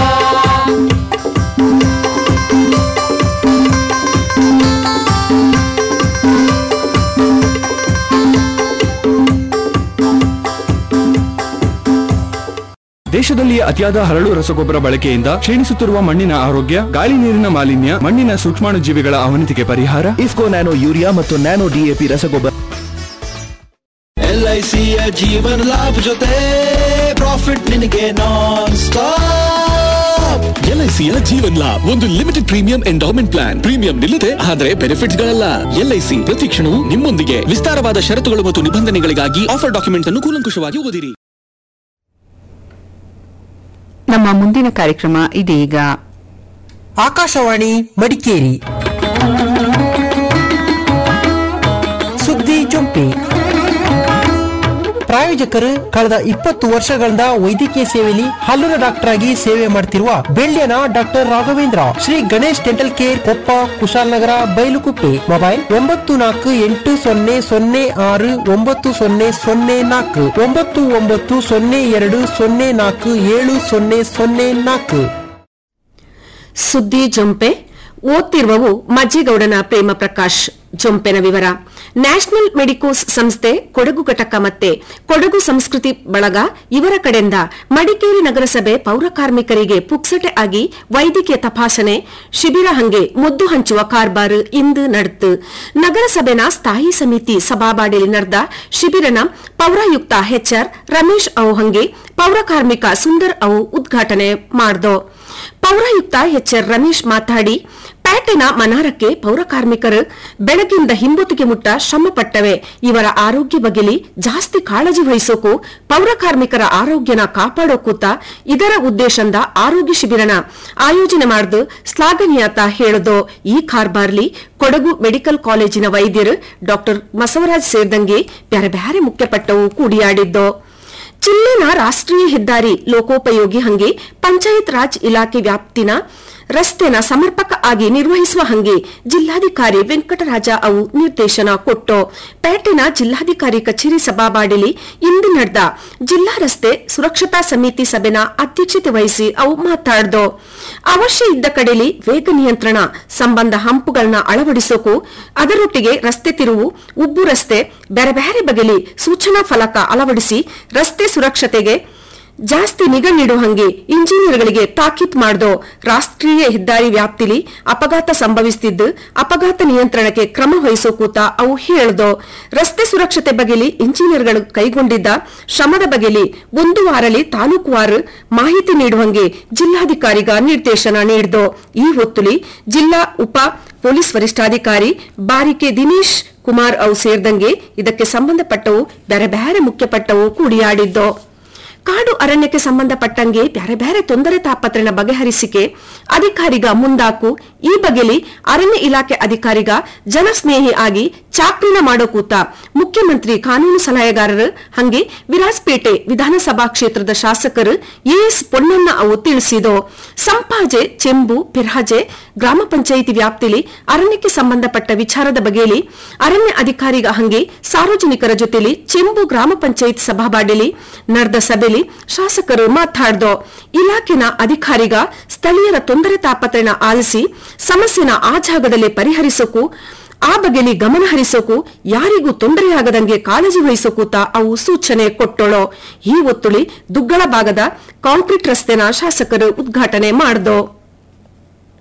ದೇಶದಲ್ಲಿ ಅತಿಯಾದ ಹರಳು ರಸಗೊಬ್ಬರ ಬಳಕೆಯಿಂದ ಕ್ಷೀಣಿಸುತ್ತಿರುವ ಮಣ್ಣಿನ ಆರೋಗ್ಯ ಗಾಳಿ ನೀರಿನ ಮಾಲಿನ್ಯ ಮಣ್ಣಿನ ಸೂಕ್ಷ್ಮಾಣುಜೀವಿಗಳ ಅವನತಿಗೆ ಪರಿಹಾರ ಇಫ್ಕೋ ನ್ಯಾನೋ ಯೂರಿಯಾ ಮತ್ತು ನ್ಯಾನೋ ಡಿಎಪಿ ರಸಗೊಬ್ಬರ ಎಲ್ಐಸಿಯ ಜೀವನ ಲಾಭ ಜೊತೆ ಪ್ರಾಫಿಟ್ ನಿನಗೆ ನಾನ್ ಸ್ಟಾಪ್ ಎಲ್ಐಸಿಯ ಜೀವನ್ ಲಾಭ್ ಒಂದು limited premium endowment plan premium ನಿಲ್ಲದೆ ಆದರೆ ಬೆನಿಫಿಟ್ಸ್ ಗಳಲ್ಲ ಎಲ್ಐಸಿ ಪ್ರತಿ ಕ್ಷಣವೂ ನಿಮ್ಮೊಂದಿಗೆ ವಿಸ್ತಾರವಾದ ಷರತ್ತುಗಳು ಮತ್ತು ನಿಬಂಧನೆಗಳಿಗಾಗಿ ಆಫರ್ ಡಾಕ್ಯುಮೆಂಟ್ ಅನ್ನು ಕೂಲಂಕುಷವಾಗಿ ಓದಿರಿ ನಮ್ಮ ಮುಂದಿನ ಕಾರ್ಯಕ್ರಮ ಇದೀಗ ಆಕಾಶವಾಣಿ ಮಡಿಕೇರಿ ಸುದ್ದಿ ಜೊಂಪಿ ಪ್ರಾಯೋಜಕರು ಕಳೆದ ಇಪ್ಪತ್ತು ವರ್ಷಗಳಿಂದ ವೈದ್ಯಕೀಯ ಸೇವೆಯಲ್ಲಿ ಹಲ್ಲುನ ಡಾಕ್ಟರ್ ಆಗಿ ಸೇವೆ ಮಾಡ್ತಿರುವ ಬೆಳ್ಳಿಯನ doctor Raghavendra Shri Ganesh dental care Koppa Kushalanagar Bylakuppe mobile ಒಂಬತ್ತು ನಾಲ್ಕು ಎಂಟು ಸೊನ್ನೆ ಸೊನ್ನೆ ಆರು ಒಂಬತ್ತು ಸೊನ್ನೆ ಸೊನ್ನೆ ನಾಲ್ಕು ಒಂಬತ್ತು ಒಂಬತ್ತು ಸೊನ್ನೆ ಎರಡು ಸೊನ್ನೆ ನಾಲ್ಕು ಏಳು ಸೊನ್ನೆ ಸೊನ್ನೆ ನಾಲ್ಕು ಸುದ್ದಿ ಜೊಂಪೆ ಓದ್ತಿರುವವು ಮಜ್ಜೇಗೌಡನ ಪ್ರೇಮ ಪ್ರಕಾಶ್ ಜೊಂಪೆನ ವಿವರ ನ್ಯಾಷನಲ್ ಮೆಡಿಕೋಸ್ ಸಂಸ್ಥೆ ಕೊಡಗು ಘಟಕ ಮತ್ತೆ ಕೊಡಗು ಸಂಸ್ಕೃತಿ ಬಳಗ ಇವರ ಕಡೆಯಿಂದ ಮಡಿಕೇರಿ ನಗರಸಭೆ ಪೌರ ಕಾರ್ಮಿಕರಿಗೆ ಪುಕ್ಸಟೆ ಆಗಿ ವೈದ್ಯಕೀಯ ತಪಾಸಣೆ ಶಿಬಿರ ಹಂಗೆ ಮುದ್ದು ಹಂಚುವ ಕಾರ್ಬಾರು ಇಂದು ನಡೆತು ನಗರಸಭೆನ ಸ್ಥಾಯಿ ಸಮಿತಿ ಸಭಾಬಾಡಿಯಲ್ಲಿ ನಡೆದ ಶಿಬಿರನ ಪೌರಾಯುಕ್ತ ಎಚ್ಆರ್ ರಮೇಶ್ ಅವು ಹಂಗೆ ಪೌರ ಕಾರ್ಮಿಕ ಸುಂದರ್ ಅವು ಉದ್ಘಾಟನೆ ಮಾಡ್ದೋ ಪೌರಾಯುಕ್ತ ಎಚ್ಆರ್ ರಮೇಶ್ ಮಾತಾಡಿ ಪ್ಯಾಟೆನ ಮನಾರಕ್ಕೆ ಪೌರ ಕಾರ್ಮಿಕರು ಬೆಳಗಿಂದ ಹಿಂಬೊತ್ತಿಗೆ ಮುಟ್ಟ ಶ್ರಮ ಪಟ್ಟವೆ ಇವರ ಆರೋಗ್ಯ ಬಗೆಲಿ ಜಾಸ್ತಿ ಕಾಳಜಿ ವಹಿಸೋಕು ಪೌರ ಕಾರ್ಮಿಕರ ಆರೋಗ್ಯನ ಕಾಪಾಡೋಕೂತ ಇದರ ಉದ್ದೇಶದಿಂದ ಆರೋಗ್ಯ ಶಿಬಿರನ ಆಯೋಜನೆ ಮಾಡಿದು ಶ್ಲಾಘನೀಯತ ಹೇಳದು ಈ ಕಾರ್ಬಾರ್ಲಿ ಕೊಡಗು ಮೆಡಿಕಲ್ ಕಾಲೇಜಿನ ವೈದ್ಯರು ಡಾಕ್ಟರ್ ಬಸವರಾಜ್ ಸೇರಿದಂಗೆ ಬ್ಯಾರೆ ಬ್ಯಾರೆ ಮುಖ್ಯಪಟ್ಟವು ಕೂಡಿಯಾಡಿದ್ದು ಜಿಲ್ಲೆನ ರಾಷ್ಟ್ರೀಯ ಹೆದ್ದಾರಿ ಲೋಕೋಪಯೋಗಿ ಹಂಗೆ ಪಂಚಾಯತ್ ರಾಜ್ ಇಲಾಖೆ ವ್ಯಾಪ್ತಿನ ರಸ್ತೆನ ಸಮರ್ಪಕ ಆಗಿ ನಿರ್ವಹಿಸುವ ಹಂಗೆ ಜಿಲ್ಲಾಧಿಕಾರಿ ವೆಂಕಟರಾಜ ಅವು ನಿರ್ದೇಶನ ಕೊಟ್ಟು ಪೇಟೆನ ಜಿಲ್ಲಾಧಿಕಾರಿ ಕಚೇರಿ ಸಭಾಬಾಡಿಲಿ ಇಂದು ನಡೆದ ಜಿಲ್ಲಾ ರಸ್ತೆ ಸುರಕ್ಷತಾ ಸಮಿತಿ ಸಭೆನ ಅಧ್ಯಕ್ಷತೆ ವಹಿಸಿ ಅವು ಮಾತಾಡ್ದು ಅವಶ್ಯ ಇದ್ದ ಕಡೆಲಿ ವೇಗ ನಿಯಂತ್ರಣ ಸಂಬಂಧ ಹಂಪುಗಳನ್ನ ಅಳವಡಿಸೋಕು ಅದರೊಟ್ಟಿಗೆ ರಸ್ತೆ ತಿರುವು ಉಬ್ಬು ರಸ್ತೆ ಬೇರೆ ಬೇರೆ ಬಗೆಲಿ ಸೂಚನಾ ಫಲಕ ಅಳವಡಿಸಿ ರಸ್ತೆ ಸುರಕ್ಷತೆಗೆ ಜಾಸ್ತಿ ನಿಗಾ ನೀಡುವ ಹಂಗೆ ಇಂಜಿನಿಯರ್ಗಳಿಗೆ ತಾಕೀತ್ ಮಾಡ್ದೋ ರಾಷ್ಟ್ರೀಯ ಹೆದ್ದಾರಿ ವ್ಯಾಪ್ತಿಲಿ ಅಪಘಾತ ಸಂಭವಿಸುತ್ತಿದ್ದು ಅಪಘಾತ ನಿಯಂತ್ರಣಕ್ಕೆ ಕ್ರಮ ವಹಿಸೋ ಕೂತ ಅವು ಹೇಳ್ದೋ ರಸ್ತೆ ಸುರಕ್ಷತೆ ಬಗೆಲಿ ಇಂಜಿನಿಯರ್ಗಳು ಕೈಗೊಂಡಿದ್ದ ಶ್ರಮದ ಬಗೆಲಿ ಒಂದು ವಾರಲಿ ತಾಲೂಕುವಾರು ಮಾಹಿತಿ ನೀಡುವಂಗೆ ಜಿಲ್ಲಾಧಿಕಾರಿಗ ನಿರ್ದೇಶನ ನೀಡಿದೋ ಈ ಹೊತ್ತುಲಿ ಜಿಲ್ಲಾ ಉಪ ಪೊಲೀಸ್ ವರಿಷ್ಠಾಧಿಕಾರಿ ಬಾರಿಕೆ ದಿನೇಶ್ ಕುಮಾರ್ ಅವು ಸೇರಿದಂಗೆ ಇದಕ್ಕೆ ಸಂಬಂಧಪಟ್ಟವು ಬೇರೆ ಬೇರೆ ಮುಖ್ಯಪಟ್ಟವು ಕೂಡಿಯಾಡಿದ್ದೋ ಕಾಡು ಅರಣ್ಯಕ್ಕೆ ಸಂಬಂಧಪಟ್ಟಂಗೆ ಬ್ಯಾರೆ ಬ್ಯಾರೆ ತೊಂದರೆ ತಾಪತ್ರನ ಬಗೆಹರಿಸಿಕೆ ಅಧಿಕಾರಿಗ ಮುಂದಾಕು ಈ ಬಗೆಲಿ ಅರಣ್ಯ ಇಲಾಖೆ ಅಧಿಕಾರಿಗ ಜನಸ್ನೇಹಿ ಆಗಿ ಚಾಕ್ರಿನ ಮಾಡೋ ಕೂತ ಮುಖ್ಯಮಂತ್ರಿ ಕಾನೂನು ಸಲಹೆಗಾರರು ಹಂಗೆ ವಿರಾಜಪೇಟೆ ವಿಧಾನಸಭಾ ಕ್ಷೇತ್ರದ ಶಾಸಕರು ಎಎಸ್ ಪೊನ್ನಣ್ಣ ಅವು ತಿಳಿಸಿದೋ ಸಂಪಾಜೆ ಚೆಂಬು ಪಿರ್ಹಾಜೆ ಗ್ರಾಮ ಪಂಚಾಯಿತಿ ವ್ಯಾಪ್ತಿಲಿ ಅರಣ್ಯಕ್ಕೆ ಸಂಬಂಧಪಟ್ಟ ವಿಚಾರದ ಬಗೆಯಲ್ಲಿ ಅರಣ್ಯ ಅಧಿಕಾರಿಗ ಹಂಗೆ ಸಾರ್ವಜನಿಕರ ಜೊತೆಲಿ ಚೆಂಬು ಗ್ರಾಮ ಪಂಚಾಯತ್ ಸಭಾಬಾಡಿಲಿ ನಡೆದ ಸಭೆಯಲ್ಲಿ ಶಾಸಕರು ಮಾತಾಡ್ದೋ ಇಲಾಖೆನ ಅಧಿಕಾರಿಗ ಸ್ಥಳೀಯರ ತೊಂದರೆ ತಾಪತ್ರನ ಆಲಿಸಿ ಸಮಸ್ಯೆನ ಆ ಜಾಗದಲ್ಲಿ ಪರಿಹರಿಸೋಕು ಆ ಬಗೆಲಿ ಗಮನ ಹರಿಸೋಕು ಯಾರಿಗೂ ತೊಂದರೆಯಾಗದಂಗೆ ಕಾಳಜಿ ವಹಿಸೋಕೂತ ಅವು ಸೂಚನೆ ಕೊಟ್ಟೋಳೋ ಈ ಒತ್ತುಳಿ ದುಗ್ಗಳ ಭಾಗದ ಕಾಂಕ್ರೀಟ್ ರಸ್ತೆನ ಶಾಸಕರು ಉದ್ಘಾಟನೆ ಮಾಡ್ದೋ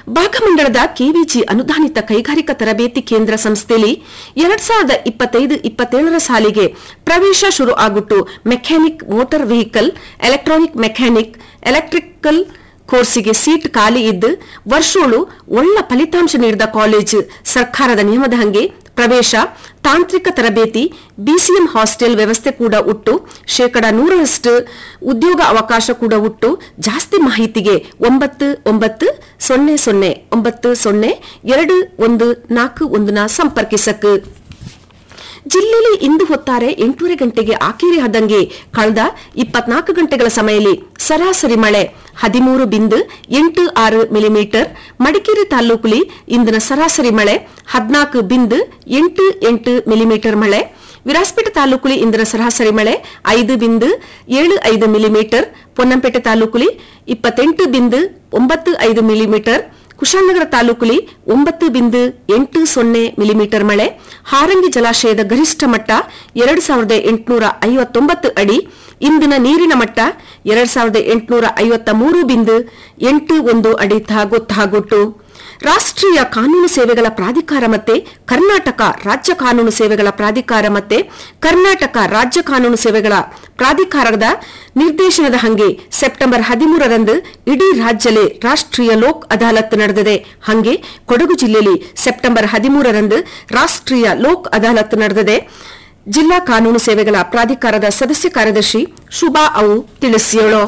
ಭಾಗಮಂಡಲದ ಕೆವಿಜಿ ಅನುದಾನಿತ ಕೈಗಾರಿಕಾ ತರಬೇತಿ ಕೇಂದ್ರ ಸಂಸ್ಥೆಯಲ್ಲಿ ಎರಡ್ ಸಾವಿರದ ಇಪ್ಪತ್ತೈದು ಇಪ್ಪತ್ತೇಳರ ಸಾಲಿಗೆ ಪ್ರವೇಶ ಶುರು ಆಗುಟ್ಟು mechanic motor vehicle electronic mechanic electrical ಕೋರ್ಸಿಗೆ ಸೀಟ್ ಖಾಲಿ ಇದ್ದು ವರ್ಷೋಳು ಒಳ್ಳ ಫಲಿತಾಂಶ ನೀಡಿದ ಕಾಲೇಜ್ ಸರ್ಕಾರದ ನಿಯಮದ ಹಂಗೆ ಪ್ರವೇಶ ತಾಂತ್ರಿಕ ತರಬೇತಿ ಬಿಸಿಎಂ ಹಾಸ್ಟೆಲ್ ವ್ಯವಸ್ಥೆ ಕೂಡ ಉಟ್ಟು ಶೇಕಡ ನೂರರಷ್ಟು ಉದ್ಯೋಗ ಅವಕಾಶ ಕೂಡ ಉಟ್ಟು ಜಾಸ್ತಿ ಮಾಹಿತಿಗೆ ಒಂಬತ್ತು ಒಂಬತ್ತು ಸೊನ್ನೆ ಸೊನ್ನೆ ಒಂಬತ್ತು ಸೊನ್ನೆ ಎರಡು ಒಂದು ನಾಲ್ಕು ಒಂದನ ಸಂಪರ್ಕಿಸಕ್ ಜಿಲ್ಲೆಯಲ್ಲಿ ಇಂದು ಹೊತ್ತಾರೆ ಎಂಟೂವರೆ ಗಂಟೆಗೆ ಆಕೇರಿ ಆದಂಗೆ ಕಳೆದ ಇಪ್ಪತ್ನಾಲ್ಕು ಗಂಟೆಗಳ ಸಮಯದಲ್ಲಿ ಸರಾಸರಿ ಮಳೆ ಹದಿಮೂರು ಬಿಂದು ಎಂಟು ಆರು ಮಿಲಿಮೀಟರ್ ಮಡಿಕೇರಿ ತಾಲೂಕುಲಿ ಇಂದಿನ ಸರಾಸರಿ ಮಳೆ ಹದಿನಾಲ್ಕು ಬಿಂದು ಎಂಟು ಎಂಟು ಮಿಲಿಮೀಟರ್ ಮಳೆ ವಿರಾಸ್ಪೇಟೆ ತಾಲೂಕುಲಿ ಇಂದಿನ ಸರಾಸರಿ ಮಳೆ ಐದು ಬಿಂದು ಏಳು ಐದು ಮಿಲಿಮೀಟರ್ ಪೊನ್ನಂಪೇಟೆ ತಾಲೂಕುಲಿ ಇಪ್ಪತ್ತೆಂಟು ಬಿಂದು ಒಂಬತ್ತು ಐದು ಮಿಲಿಮೀಟರ್ ಕುಶಾಲನಗರ ತಾಲೂಕುಲಿ ಒಂಬತ್ತು ಬಿಂದು ಎಂಟು ಸೊನ್ನೆ ಮಿಲಿಮೀಟರ್ ಮಳೆ ಹಾರಂಗಿ ಜಲಾಶಯದ ಗರಿಷ್ಠ ಮಟ್ಟ ಎರಡು ಸಾವಿರದ ಎಂಟುನೂರ ಐವತ್ತೊಂಬತ್ತು ಅಡಿ ಇಂದಿನ ನೀರಿನ ಮಟ್ಟ ಎರಡು ಸಾವಿರದ ಎಂಟುನೂರ ಐವತ್ತ ಮೂರು ಬಿಂದು ಎಂಟು ಒಂದು ಅಡಿ ಗೊತ್ತಾಗೊಟ್ಟು ರಾಷ್ಟ್ರೀಯ ಕಾನೂನು ಸೇವೆಗಳ ಪ್ರಾಧಿಕಾರ ಮತ್ತೆ ಕರ್ನಾಟಕ ರಾಜ್ಯ ಕಾನೂನು ಸೇವೆಗಳ ಪ್ರಾಧಿಕಾರ ಮತ್ತೆ ಕರ್ನಾಟಕ ರಾಜ್ಯ ಕಾನೂನು ಸೇವೆಗಳ ಪ್ರಾಧಿಕಾರದ ನಿರ್ದೇಶನದ ಹಂಗೆ ಸೆಪ್ಟೆಂಬರ್ ಹದಿಮೂರರಂದು ಇಡೀ ರಾಜ್ಯಲೇ ರಾಷ್ಟ್ರೀಯ ಲೋಕ್ ಅದಾಲತ್ ನಡೆದಿದೆ ಹಂಗೆ ಕೊಡಗು ಜಿಲ್ಲೆಯಲ್ಲಿ ಸೆಪ್ಟೆಂಬರ್ ಹದಿಮೂರರಂದು ರಾಷ್ಟ್ರೀಯ ಲೋಕ್ ಅದಾಲತ್ ನಡೆದಿದೆ ಜಿಲ್ಲಾ ಕಾನೂನು ಸೇವೆಗಳ ಪ್ರಾಧಿಕಾರದ ಸದಸ್ಯ ಕಾರ್ಯದರ್ಶಿ ಶುಭಾ ಅವು ತಿಳಿಸಿಯೋಳು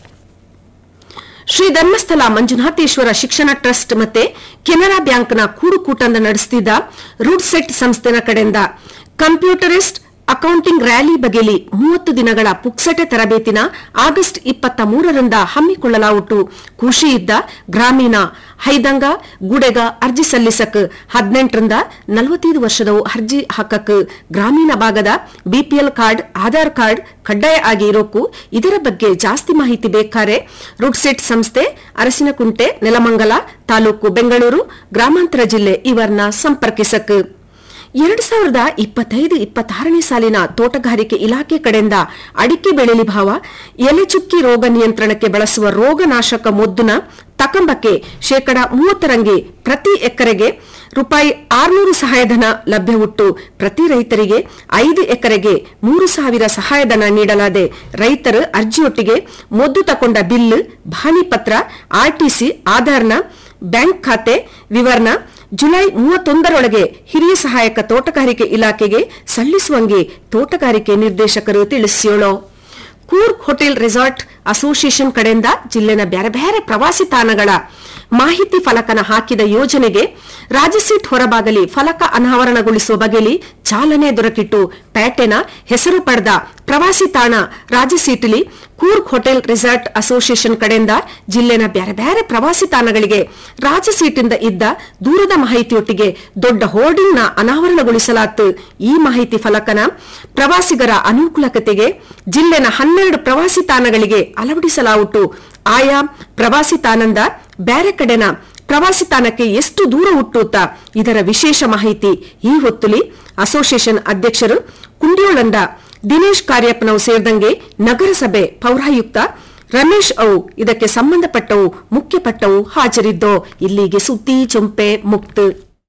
ಶ್ರೀ ಧರ್ಮಸ್ಥಳ ಮಂಜುನಾಥೇಶ್ವರ ಶಿಕ್ಷಣ ಟ್ರಸ್ಟ್ ಮತ್ತೆ ಕೆನರಾ ಬ್ಯಾಂಕ್ನ ಕೂಡುಕೂಟಂದ ನಡೆಸುತ್ತಿದ್ದ ರೂಡ್ ಸೆಟ್ ಸಂಸ್ಥೆನ ಕಡೆಯಿಂದ ಕಂಪ್ಯೂಟರಿಸ್ಟ್ ಅಕೌಂಟಿಂಗ್ ರ್ಯಾಲಿ ಬಗೆಲಿ ಮೂವತ್ತು ದಿನಗಳ ಪುಕ್ಸಟೆ ತರಬೇತಿನ ಆಗಸ್ಟ್ ಇಪ್ಪತ್ತ ಮೂರರಿಂದ ಹಮ್ಮಿಕೊಳ್ಳಲಾಗುಟ್ಟು ಖುಷಿ ಇದ್ದ ಗ್ರಾಮೀಣ ಹೈದಂಗ ಗುಡೆಗ ಅರ್ಜಿ ಸಲ್ಲಿಸಕ್ ಹದಿನೆಂಟರಿಂದ ನಲವತ್ತೈದು ವರ್ಷದವು ಅರ್ಜಿ ಹಾಕಕ್ ಗ್ರಾಮೀಣ ಭಾಗದ ಬಿಪಿಎಲ್ ಕಾರ್ಡ್ ಆಧಾರ್ ಕಾರ್ಡ್ ಕಡ್ಡಾಯ ಆಗಿ ಇರೋಕು ಇದರ ಬಗ್ಗೆ ಜಾಸ್ತಿ ಮಾಹಿತಿ ಬೇಕಾರೆ ರುಡ್ಸೆಟ್ ಸಂಸ್ಥೆ ಅರಸಿನಕುಂಟೆ ನೆಲಮಂಗಲ ತಾಲೂಕು ಬೆಂಗಳೂರು ಗ್ರಾಮಾಂತರ ಜಿಲ್ಲೆ ಇವರನ್ನ ಸಂಪರ್ಕಿಸಕ್ ಎರಡು ಸಾವಿರದ ಇಪ್ಪತ್ತೈದು ಇಪ್ಪತ್ತಾರನೇ ಸಾಲಿನ ತೋಟಗಾರಿಕೆ ಇಲಾಖೆ ಕಡೆಯಿಂದ ಅಡಿಕೆ ಬೆಳೆಲಿ ಭಾವ ಎಲೆಚುಕ್ಕಿ ರೋಗ ನಿಯಂತ್ರಣಕ್ಕೆ ಬಳಸುವ ರೋಗನಾಶಕ ಮೊದ್ದುನ ತಕಂಬಕ್ಕೆ ಶೇಕಡ ಮೂವತ್ತರಂಗೆ ಪ್ರತಿ ಎಕರೆಗೆ ರೂಪಾಯಿ ಆರ್ನೂರು ಸಹಾಯಧನ ಲಭ್ಯವುಟ್ಟು ಪ್ರತಿ ರೈತರಿಗೆ ಐದು ಎಕರೆಗೆ ಮೂರು ಸಾವಿರ ಸಹಾಯಧನ ನೀಡಲಾದೆ ರೈತರು ಅರ್ಜಿಯೊಟ್ಟಿಗೆ ಮೊದ್ದು ತಕೊಂಡ ಬಿಲ್ ಬಾನಿ ಪತ್ರ ಆರ್ಟಿಸಿ ಆಧಾರ್ನ ಬ್ಯಾಂಕ್ ಖಾತೆ ವಿವರಣ ಜುಲೈ ಮೂವತ್ತೊಂದರೊಳಗೆ ಹಿರಿಯ ಸಹಾಯಕ ತೋಟಗಾರಿಕೆ ಇಲಾಖೆಗೆ ಸಲ್ಲಿಸುವಂಗೆ ತೋಟಗಾರಿಕೆ ನಿರ್ದೇಶಕರು ತಿಳಿಸಿಯೋಳು ಕೂರ್ಗ್ ಹೋಟೆಲ್ ರೆಸಾರ್ಟ್ ಅಸೋಸಿಯೇಷನ್ ಕಡೆಯಿಂದ ಜಿಲ್ಲೆನ ಬ್ಯಾರೆ ಬ್ಯಾರೆ ಪ್ರವಾಸಿ ತಾಣಗಳ ಮಾಹಿತಿ ಫಲಕನ ಹಾಕಿದ ಯೋಜನೆಗೆ ರಾಜಸೀಟ್ ಹೊರಭಾಗಲಿ ಫಲಕ ಅನಾವರಣಗೊಳಿಸುವ ಬಗೆಲಿ ಚಾಲನೆ ದೊರಕಿಟ್ಟು ಪ್ಯಾಟೆನ ಹೆಸರು ಪಡೆದ ಪ್ರವಾಸಿ ತಾಣ ರಾಜಸೀಟ್ಲಿ ಕೂರ್ಗ್ ಹೋಟೆಲ್ ರೆಸಾರ್ಟ್ ಅಸೋಸಿಯೇಷನ್ ಕಡೆಯಿಂದ ಜಿಲ್ಲೆನ ಬ್ಯಾರೆ ಬ್ಯಾರೆ ಪ್ರವಾಸಿ ತಾಣಗಳಿಗೆ ರಾಜಸೀಟಿಂದ ಇದ್ದ ದೂರದ ಮಾಹಿತಿಯೊಟ್ಟಿಗೆ ದೊಡ್ಡ ಹೋರ್ಡಿಂಗ್ ನ ಅನಾವರಣಗೊಳಿಸಲಾತು ಈ ಮಾಹಿತಿ ಫಲಕನ ಪ್ರವಾಸಿಗರ ಅನುಕೂಲಕತೆಗೆ ಜಿಲ್ಲೆನ ಹನ್ನೆರಡು ಪ್ರವಾಸಿ ತಾಣಗಳಿಗೆ ಅಳವಡಿಸಲಾಗುಟ್ಟು ಆಯಾ ಪ್ರವಾಸಿ ತಾಣದ ಬ್ಯಾರೆ ಕಡೆನ ಪ್ರವಾಸಿ ತಾಣಕ್ಕೆ ಎಷ್ಟು ದೂರ ಹುಟ್ಟುತ್ತ ಇದರ ವಿಶೇಷ ಮಾಹಿತಿ ಈ ಹೊತ್ತುಲಿ ಅಸೋಸಿಯೇಷನ್ ಅಧ್ಯಕ್ಷರು ಕುಂಡಿಯೋಳಂದ ದಿನೇಶ್ ಕಾರ್ಯಪ್ಪನವು ಸೇರಿದಂಗೆ ನಗರಸಭೆ ಪೌರಾಯುಕ್ತ ರಮೇಶ್ ಅವು ಇದಕ್ಕೆ ಸಂಬಂಧಪಟ್ಟವು ಮುಖ್ಯಪಟ್ಟವು ಹಾಜರಿದ್ದೋ ಇಲ್ಲಿಗೆ ಸುದ್ದಿ ಚೊಂಪೆ ಮುಕ್ತ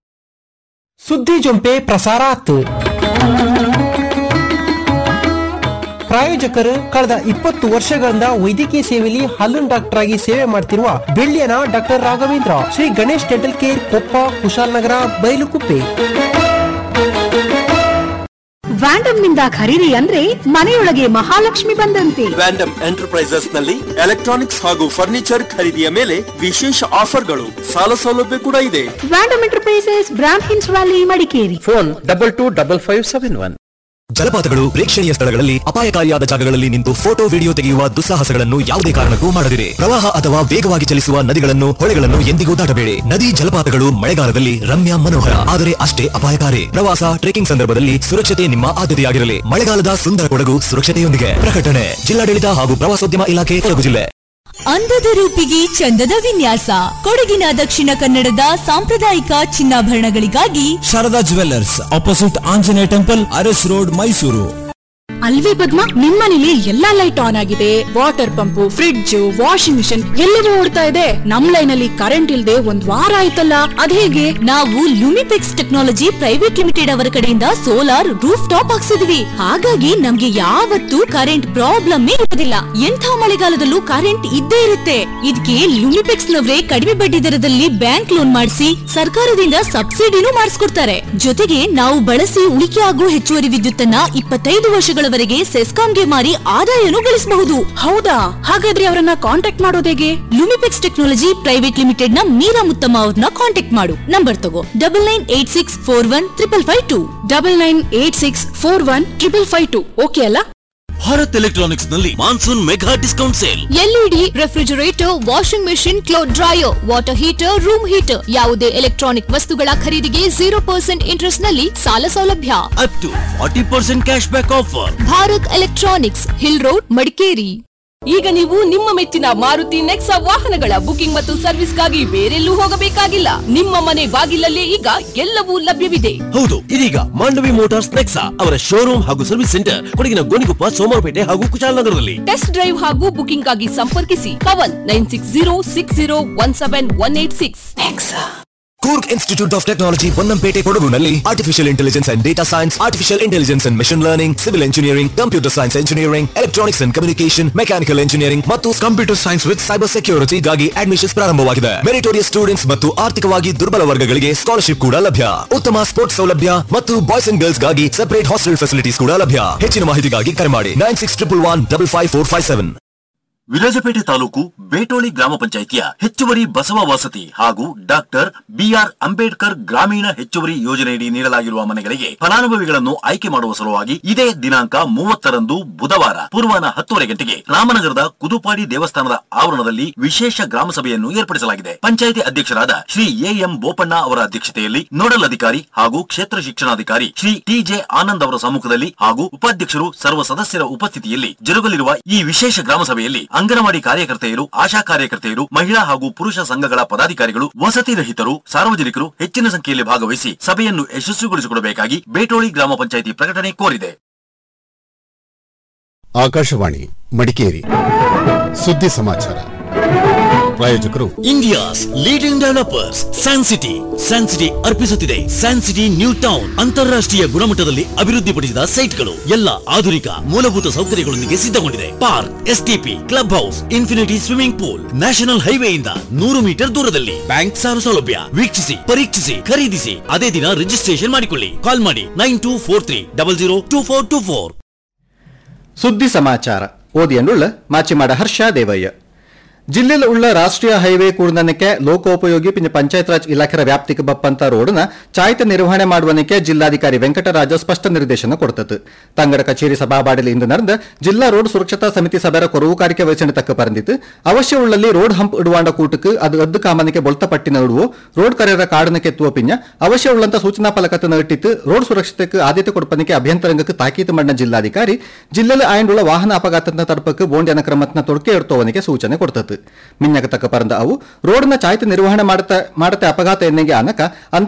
ಸುದ್ದಿ ಜೊಂಪೆ ಪ್ರಸಾರಾತ್ ಪ್ರಾಯೋಜಕರು ಕಳೆದ ಇಪ್ಪತ್ತು ವರ್ಷಗಳಿಂದ ವೈದ್ಯಕೀಯ ಸೇವೆಯಲ್ಲಿ ಹಲ್ಲನ್ ಡಾಕ್ಟರ್ ಆಗಿ ಸೇವೆ ಮಾಡ್ತಿರುವ ಬೆಳ್ಳಿಯನ doctor Raghavendra Shri Ganesh dental care Koppa Kushalanagar Bylakuppe Vandam ನಿಂದ ಖರೀದಿ ಅಂದ್ರೆ ಮನೆಯೊಳಗೆ ಮಹಾಲಕ್ಷ್ಮಿ ಬಂದಂತೆ ವ್ಯಾಂಡಮ್ ಎಂಟರ್ಪ್ರೈಸಸ್ ನಲ್ಲಿ ಎಲೆಕ್ಟ್ರಾನಿಕ್ಸ್ ಹಾಗೂ ಫರ್ನಿಚರ್ ಖರೀದಿಯ ಮೇಲೆ ವಿಶೇಷ ಆಫರ್ಗಳು ಸಾಲ ಸೌಲಭ್ಯ ಕೂಡ ಇದೆ ವ್ಯಾಂಡಮ್ ಎಂಟರ್ಪ್ರೈಸಸ್ ಬ್ರಾಂಡ್ ಹಿನ್ಸ್ valley Madikeri phone double two double five seven one ಜಲಪಾತಗಳು ಪ್ರೇಕ್ಷಣೀಯ ಸ್ಥಳಗಳಲ್ಲಿ ಅಪಾಯಕಾರಿಯಾದ ಜಾಗಗಳಲ್ಲಿ ನಿಂತು ಫೋಟೋ ವಿಡಿಯೋ ತೆಗೆಯುವ ದುಸ್ಸಾಹಸಗಳನ್ನು ಯಾವುದೇ ಕಾರಣಕ್ಕೂ ಮಾಡದಿರಿ ಪ್ರವಾಹ ಅಥವಾ ವೇಗವಾಗಿ ಚಲಿಸುವ ನದಿಗಳನ್ನು ಹೊಳೆಗಳನ್ನು ಎಂದಿಗೂ ದಾಟಬೇಡಿ ನದಿ ಜಲಪಾತಗಳು ಮಳೆಗಾಲದಲ್ಲಿ ರಮ್ಯ ಮನೋಹರ ಆದರೆ ಅಷ್ಟೇ ಅಪಾಯಕಾರಿ ಪ್ರವಾಸ ಟ್ರೆಕಿಂಗ್ ಸಂದರ್ಭದಲ್ಲಿ ಸುರಕ್ಷತೆ ನಿಮ್ಮ ಆದ್ಯತೆಯಾಗಿರಲಿ ಮಳೆಗಾಲದ ಸುಂದರ ಕೊಡಗು ಸುರಕ್ಷತೆಯೊಂದಿಗೆ ಪ್ರಕಟಣೆ ಜಿಲ್ಲಾಡಳಿತ ಹಾಗೂ ಪ್ರವಾಸೋದ್ಯಮ ಇಲಾಖೆ ಕೊಡಗು ಜಿಲ್ಲೆ ಅಂದದ ರೂಪಿಗೆ ಚಂದದ ವಿನ್ಯಾಸ ಕೊಡಗಿನ ದಕ್ಷಿಣ ಕನ್ನಡದ ಸಾಂಪ್ರದಾಯಿಕ ಚಿನ್ನಾಭರಣಗಳಿಗಾಗಿ Sharada jewellers opposite Anjaneya temple Aras road Mysuru ಅಲ್ವೇ ಪದ್ಮ ನಿಮ್ಮನೇಲಿ ಎಲ್ಲಾ ಲೈಟ್ ಆನ್ ಆಗಿದೆ water pump fridge washing machine ಎಲ್ಲವೂ ಓಡ್ತಾ ಇದೆ ನಮ್ ಲೈನ್ ಅಲ್ಲಿ ಕರೆಂಟ್ ಇಲ್ದೆ ಒಂದ್ ವಾರ ಆಯ್ತಲ್ಲ ಅದೇಗೆ ನಾವು ಲುಮಿಪೆಕ್ಸ್ ಟೆಕ್ನಾಲಜಿ ಪ್ರೈವೇಟ್ ಲಿಮಿಟೆಡ್ ಅವರ ಕಡೆಯಿಂದ ಸೋಲಾರ್ ರೂಫ್ ಟಾಪ್ ಹಾಕ್ಸಿದ್ವಿ ಹಾಗಾಗಿ ನಮ್ಗೆ ಯಾವತ್ತೂ ಕರೆಂಟ್ ಪ್ರಾಬ್ಲಮ್ ಇರೋದಿಲ್ಲ ಎಂಥ ಮಳೆಗಾಲದಲ್ಲೂ ಕರೆಂಟ್ ಇದ್ದೇ ಇರುತ್ತೆ ಇದಕ್ಕೆ ಲುಮಿಪೆಕ್ಸ್ ನವರೇ ಕಡಿಮೆ ಬಡ್ಡಿ ದರದಲ್ಲಿ ಬ್ಯಾಂಕ್ ಲೋನ್ ಮಾಡಿಸಿ ಸರ್ಕಾರದಿಂದ ಸಬ್ಸಿಡಿನೂ ಮಾಡಿಸ್ಕೊಡ್ತಾರೆ ಜೊತೆಗೆ ನಾವು ಬಳಸಿ ಉಳಿಕೆ ಆಗುವ ಹೆಚ್ಚುವರಿ ವಿದ್ಯುತ್ತನ್ನ ಇಪ್ಪತ್ತೈದು ವರ್ಷಗಳವರೆಗೆ ಸೆಸ್ಕಾಂಗೆ ಮಾರಿ ಆದಾಯನೂ ಗಳಿಸಬಹುದು ಹೌದಾ ಹಾಗಾದ್ರೆ ಅವರನ್ನ ಕಾಂಟ್ಯಾಕ್ಟ್ ಮಾಡೋದೇಗೆ ಲುಮಿಪೆಕ್ಸ್ ಟೆಕ್ನಾಲಜಿ ಪ್ರೈವೇಟ್ ಲಿಮಿಟೆಡ್ ನ ಮೀರಾ ಮುತ್ತಮ್ಮ ಅವ್ರನ್ನ ಕಾಂಟ್ಯಾಕ್ಟ್ ಮಾಡು ನಂಬರ್ ತಗೋ double nine eight six four one triple five two double nine eight six four one triple five two okay ಅಲ್ಲ ಭಾರತ್ ಎಲೆಕ್ಟ್ರಾನಿಕ್ಸ್ ನಲ್ಲಿ monsoon mega discount sale LED refrigerator washing machine cloth dryer water heater room heater ಯಾವುದೇ electronic ವಸ್ತುಗಳ ಖರೀದಿಗೆ zero percent interest ನಲ್ಲಿ ಸಾಲ ಸೌಲಭ್ಯ up to forty percent cash back offer Bharat electronics hill road Madikeri ಈಗ ನೀವು ನಿಮ್ಮ ಮೆಚ್ಚಿನ ಮಾರುತಿ ನೆಕ್ಸಾ ವಾಹನಗಳ ಬುಕಿಂಗ್ ಮತ್ತು ಸರ್ವಿಸ್ಗಾಗಿ ಬೇರೆಲ್ಲೂ ಹೋಗಬೇಕಾಗಿಲ್ಲ ನಿಮ್ಮ ಮನೆ ಬಾಗಿಲಲ್ಲೇ ಈಗ ಎಲ್ಲವೂ ಲಭ್ಯವಿದೆ ಹೌದು ಇದೀಗ ಮಾಂಡವಿ ಮೋಟಾರ್ಸ್ ನೆಕ್ಸಾ ಅವರ ಶೋರೂಮ್ ಹಾಗೂ ಸರ್ವಿಸ್ ಸೆಂಟರ್ ಕೊಡಗಿನ ಗೋಣಿಕೊಪ್ಪ ಸೋಮವಾರಪೇಟೆ ಹಾಗೂ ಕುಶಾಲನಗರದಲ್ಲಿ ಟೆಸ್ಟ್ ಡ್ರೈವ್ ಹಾಗೂ ಬುಕಿಂಗ್ ಆಗಿ ಸಂಪರ್ಕಿಸಿ Pavan nine six zero six zero one seven one eight six Coorg institute of technology Ponnampet ಕೊಡಗುನಲ್ಲಿ artificial intelligence and data science artificial intelligence and machine learning civil engineering computer science engineering electronics and communication mechanical engineering ಮತ್ತು computer science with cyber ಸೆಕ್ಯೂರಿಟಿಗಾಗಿ admissions ಪ್ರಾರಂಭವಾಗಿದೆ meritorious students ಮತ್ತು ಆರ್ಥಿಕವಾಗಿ ದುರ್ಬಲ ವರ್ಗಗಳಿಗೆ scholarship ಕೂಡ ಲಭ್ಯ ಉತ್ತಮ ಸ್ಪೋರ್ಟ್ಸ್ ಸೌಲಭ್ಯ ಮತ್ತು ಬಾಯ್ಸ್ ಅಂಡ್ ಗರ್ಲ್ಸ್ ಗಾಗಿ ಸೆಪರೇಟ್ ಹಾಸ್ಟೆಲ್ ಫೆಸಿಲಿಟೀಸ್ ಕೂಡ ಲಭ್ಯ ಹೆಚ್ಚಿನ ಮಾಹಿತಿಗಾಗಿ ಕರೆ ಮಾಡಿ nine six triple one double five four five seven Virajpet taluk Betoli ಗ್ರಾಮ ಪಂಚಾಯಿತಿಯ ಹೆಚ್ಚುವರಿ ಬಸವ ವಸತಿ ಹಾಗೂ ಡಾಕ್ಟರ್ ಬಿಆರ್ ಅಂಬೇಡ್ಕರ್ ಗ್ರಾಮೀಣ ಹೆಚ್ಚುವರಿ ಯೋಜನೆಯಡಿ ನೀಡಲಾಗಿರುವ ಮನೆಗಳಿಗೆ ಫಲಾನುಭವಿಗಳನ್ನು ಆಯ್ಕೆ ಮಾಡುವ ಸಲುವಾಗಿ ಇದೇ ದಿನಾಂಕ ಮೂವತ್ತರಂದು ಬುಧವಾರ ಪೂರ್ವಾಹ್ನ ಹತ್ತುವರೆ ಗಂಟೆಗೆ ರಾಮನಗರದ ಕುದುಪಾಡಿ ದೇವಸ್ಥಾನದ ಆವರಣದಲ್ಲಿ ವಿಶೇಷ ಗ್ರಾಮ ಸಭೆಯನ್ನು ಏರ್ಪಡಿಸಲಾಗಿದೆ ಪಂಚಾಯಿತಿ ಅಧ್ಯಕ್ಷರಾದ ಶ್ರೀ ಎಎಂ ಬೋಪಣ್ಣ ಅವರ ಅಧ್ಯಕ್ಷತೆಯಲ್ಲಿ ನೋಡಲ್ ಅಧಿಕಾರಿ ಹಾಗೂ ಕ್ಷೇತ್ರ ಶಿಕ್ಷಣಾಧಿಕಾರಿ ಶ್ರೀ ಟಿಜೆ ಆನಂದ್ ಅವರ ಸಮ್ಮುಖದಲ್ಲಿ ಹಾಗೂ ಉಪಾಧ್ಯಕ್ಷರು ಸರ್ವ ಸದಸ್ಯರ ಉಪಸ್ಥಿತಿಯಲ್ಲಿ ಜರುಗಲಿರುವ ಈ ವಿಶೇಷ ಗ್ರಾಮ ಸಭೆಯಲ್ಲಿ ಅಂಗನವಾಡಿ ಕಾರ್ಯಕರ್ತೆಯರು ಆಶಾ ಕಾರ್ಯಕರ್ತೆಯರು ಮಹಿಳಾ ಹಾಗೂ ಪುರುಷ ಸಂಘಗಳ ಪದಾಧಿಕಾರಿಗಳು ವಸತಿ ರಹಿತರು ಸಾರ್ವಜನಿಕರು ಹೆಚ್ಚಿನ ಸಂಖ್ಯೆಯಲ್ಲಿ ಭಾಗವಹಿಸಿ ಸಭೆಯನ್ನು ಯಶಸ್ವಿಗೊಳಿಸಿಕೊಡಬೇಕಾಗಿ ಬೇಟೋಳಿ ಗ್ರಾಮ ಪಂಚಾಯಿತಿ ಪ್ರಕಟಣೆ ಕೋರಿದೆ ಆಕಾಶವಾಣಿ ಮಡಿಕೇರಿ ಸುದ್ದಿ ಸಮಾಚಾರ ಪ್ರಾಯೋಜಕರು India's leading developers San City San City ಅರ್ಪಿಸುತ್ತಿದೆ ಸ್ಯಾನ್ ಸಿಟಿ ನ್ಯೂ ಟೌನ್ ಅಂತಾರಾಷ್ಟ್ರೀಯ ಗುಣಮಟ್ಟದಲ್ಲಿ ಅಭಿವೃದ್ಧಿಪಡಿಸಿದ ಸೈಟ್ಗಳು ಎಲ್ಲ ಆಧುನಿಕ ಮೂಲಭೂತ ಸೌಕರ್ಯಗಳೊಂದಿಗೆ ಸಿದ್ಧಗೊಂಡಿದೆ park STP club house infinity swimming pool national ಹೈವೇಯಿಂದ ನೂರು ಮೀಟರ್ ದೂರದಲ್ಲಿ ಬ್ಯಾಂಕ್ ಸಾಲ ಸೌಲಭ್ಯ ವೀಕ್ಷಿಸಿ ಪರೀಕ್ಷಿಸಿ ಖರೀದಿಸಿ ಅದೇ ದಿನ ರಿಜಿಸ್ಟ್ರೇಷನ್ ಮಾಡಿಕೊಳ್ಳಿ ಕಾಲ್ ಮಾಡಿ nine two four three double zero two four two four ಸುದ್ದಿ ಸಮಾಚಾರ ಓದಿಯನ್ನುಳ್ಳ ಮಾಚಿಮಾಡ ಹರ್ಷ ದೇವಯ್ಯ ಜಿಲ್ಲೆಯಲ್ಲಿ ಉಳ್ಳ ರಾಷ್ಟ್ರೀಯ ಹೈವೇ ಕೂಡನಕ್ಕೆ ಲೋಕೋಪಯೋಗಿ ಪಿಂಜ ಪಂಚಾಯತ್ ರಾಜ್ ಇಲಾಖೆಯ ವ್ಯಾಪ್ತಿಗೆ ಬಪ್ಪಂತ ರೋಡ್ನ ಚಾಯ್ತ ನಿರ್ವಹಣೆ ಮಾಡುವನಿಕೆ ಜಿಲ್ಲಾಧಿಕಾರಿ ವೆಂಕಟರಾಜ ಸ್ಪಷ್ಟ ನಿರ್ದೇಶನ ಕೊಡ್ತತ್ತು ತಂಗಡ ಕಚೇರಿ ಸಭಾಬಾಡಲಿ ಇಂದು ನಡೆದ ಜಿಲ್ಲಾ ರೋಡ್ ಸುರಕ್ಷತಾ ಸಮಿತಿ ಸಭೆಯ ಕೊರವುಕಾರಿಕೆ ವಹಿಸಿನ ತಕ್ಕ ಪರಂದಿತ್ತು ಅವಶ್ಯ ಉಳ್ಳಲ್ಲಿ ರೋಡ್ ಹಂಪ್ ಇಡುವಾಂಡ ಕೂಟಕ್ಕೆ ಅದು ಅದ್ದು ಕಾಮನಿಕೆ ಬೊಳ್ತ ಪಟ್ಟಿನ ಇಡುವು ರೋಡ್ ಕರೆಯರ ಕಾಡನ ಕೆತ್ತುವ ಪಿಂಜ ಅವಶ್ಯ ಉಳ್ಳಂತ ಸೂಚನಾ ಫಲಕತನ ಇಟ್ಟಿತ್ತು ರೋಡ್ ಸುರಕ್ಷತೆಗೆ ಆದ್ಯತೆ ಕೊಡ್ಪನಿಕೆ ಅಭ್ಯಂತರಂಗಕ್ಕೆ ತಾಕೀತು ಮಾಡಿದ ಜಿಲ್ಲಾಧಿಕಾರಿ ಜಿಲ್ಲೆಯಲ್ಲಿ ಆಯಂಡುಳ್ಳ ವಾಹನ ಅಪಘಾತನ ತಡಪಕ್ಕೆ ಬೋಂಡ್ಯನ ಕ್ರಮತ್ನ ತೊಡಕೆ ಇಡ್ತೋವನಿಗೆ ಸೂಚನೆ ಕೊಡ್ತತ್ತು ಮಿನ್ನಕ ತಕ್ಕ ಪರಂದ ಅವು ರೋಡ್ನ ಚಾಯ್ತ ನಿರ್ವಹಣೆ ಮಾಡತ ಮಾಡತೆ ಅಪಘಾತ ಎನ್ನೆಗೆ ಅನಕ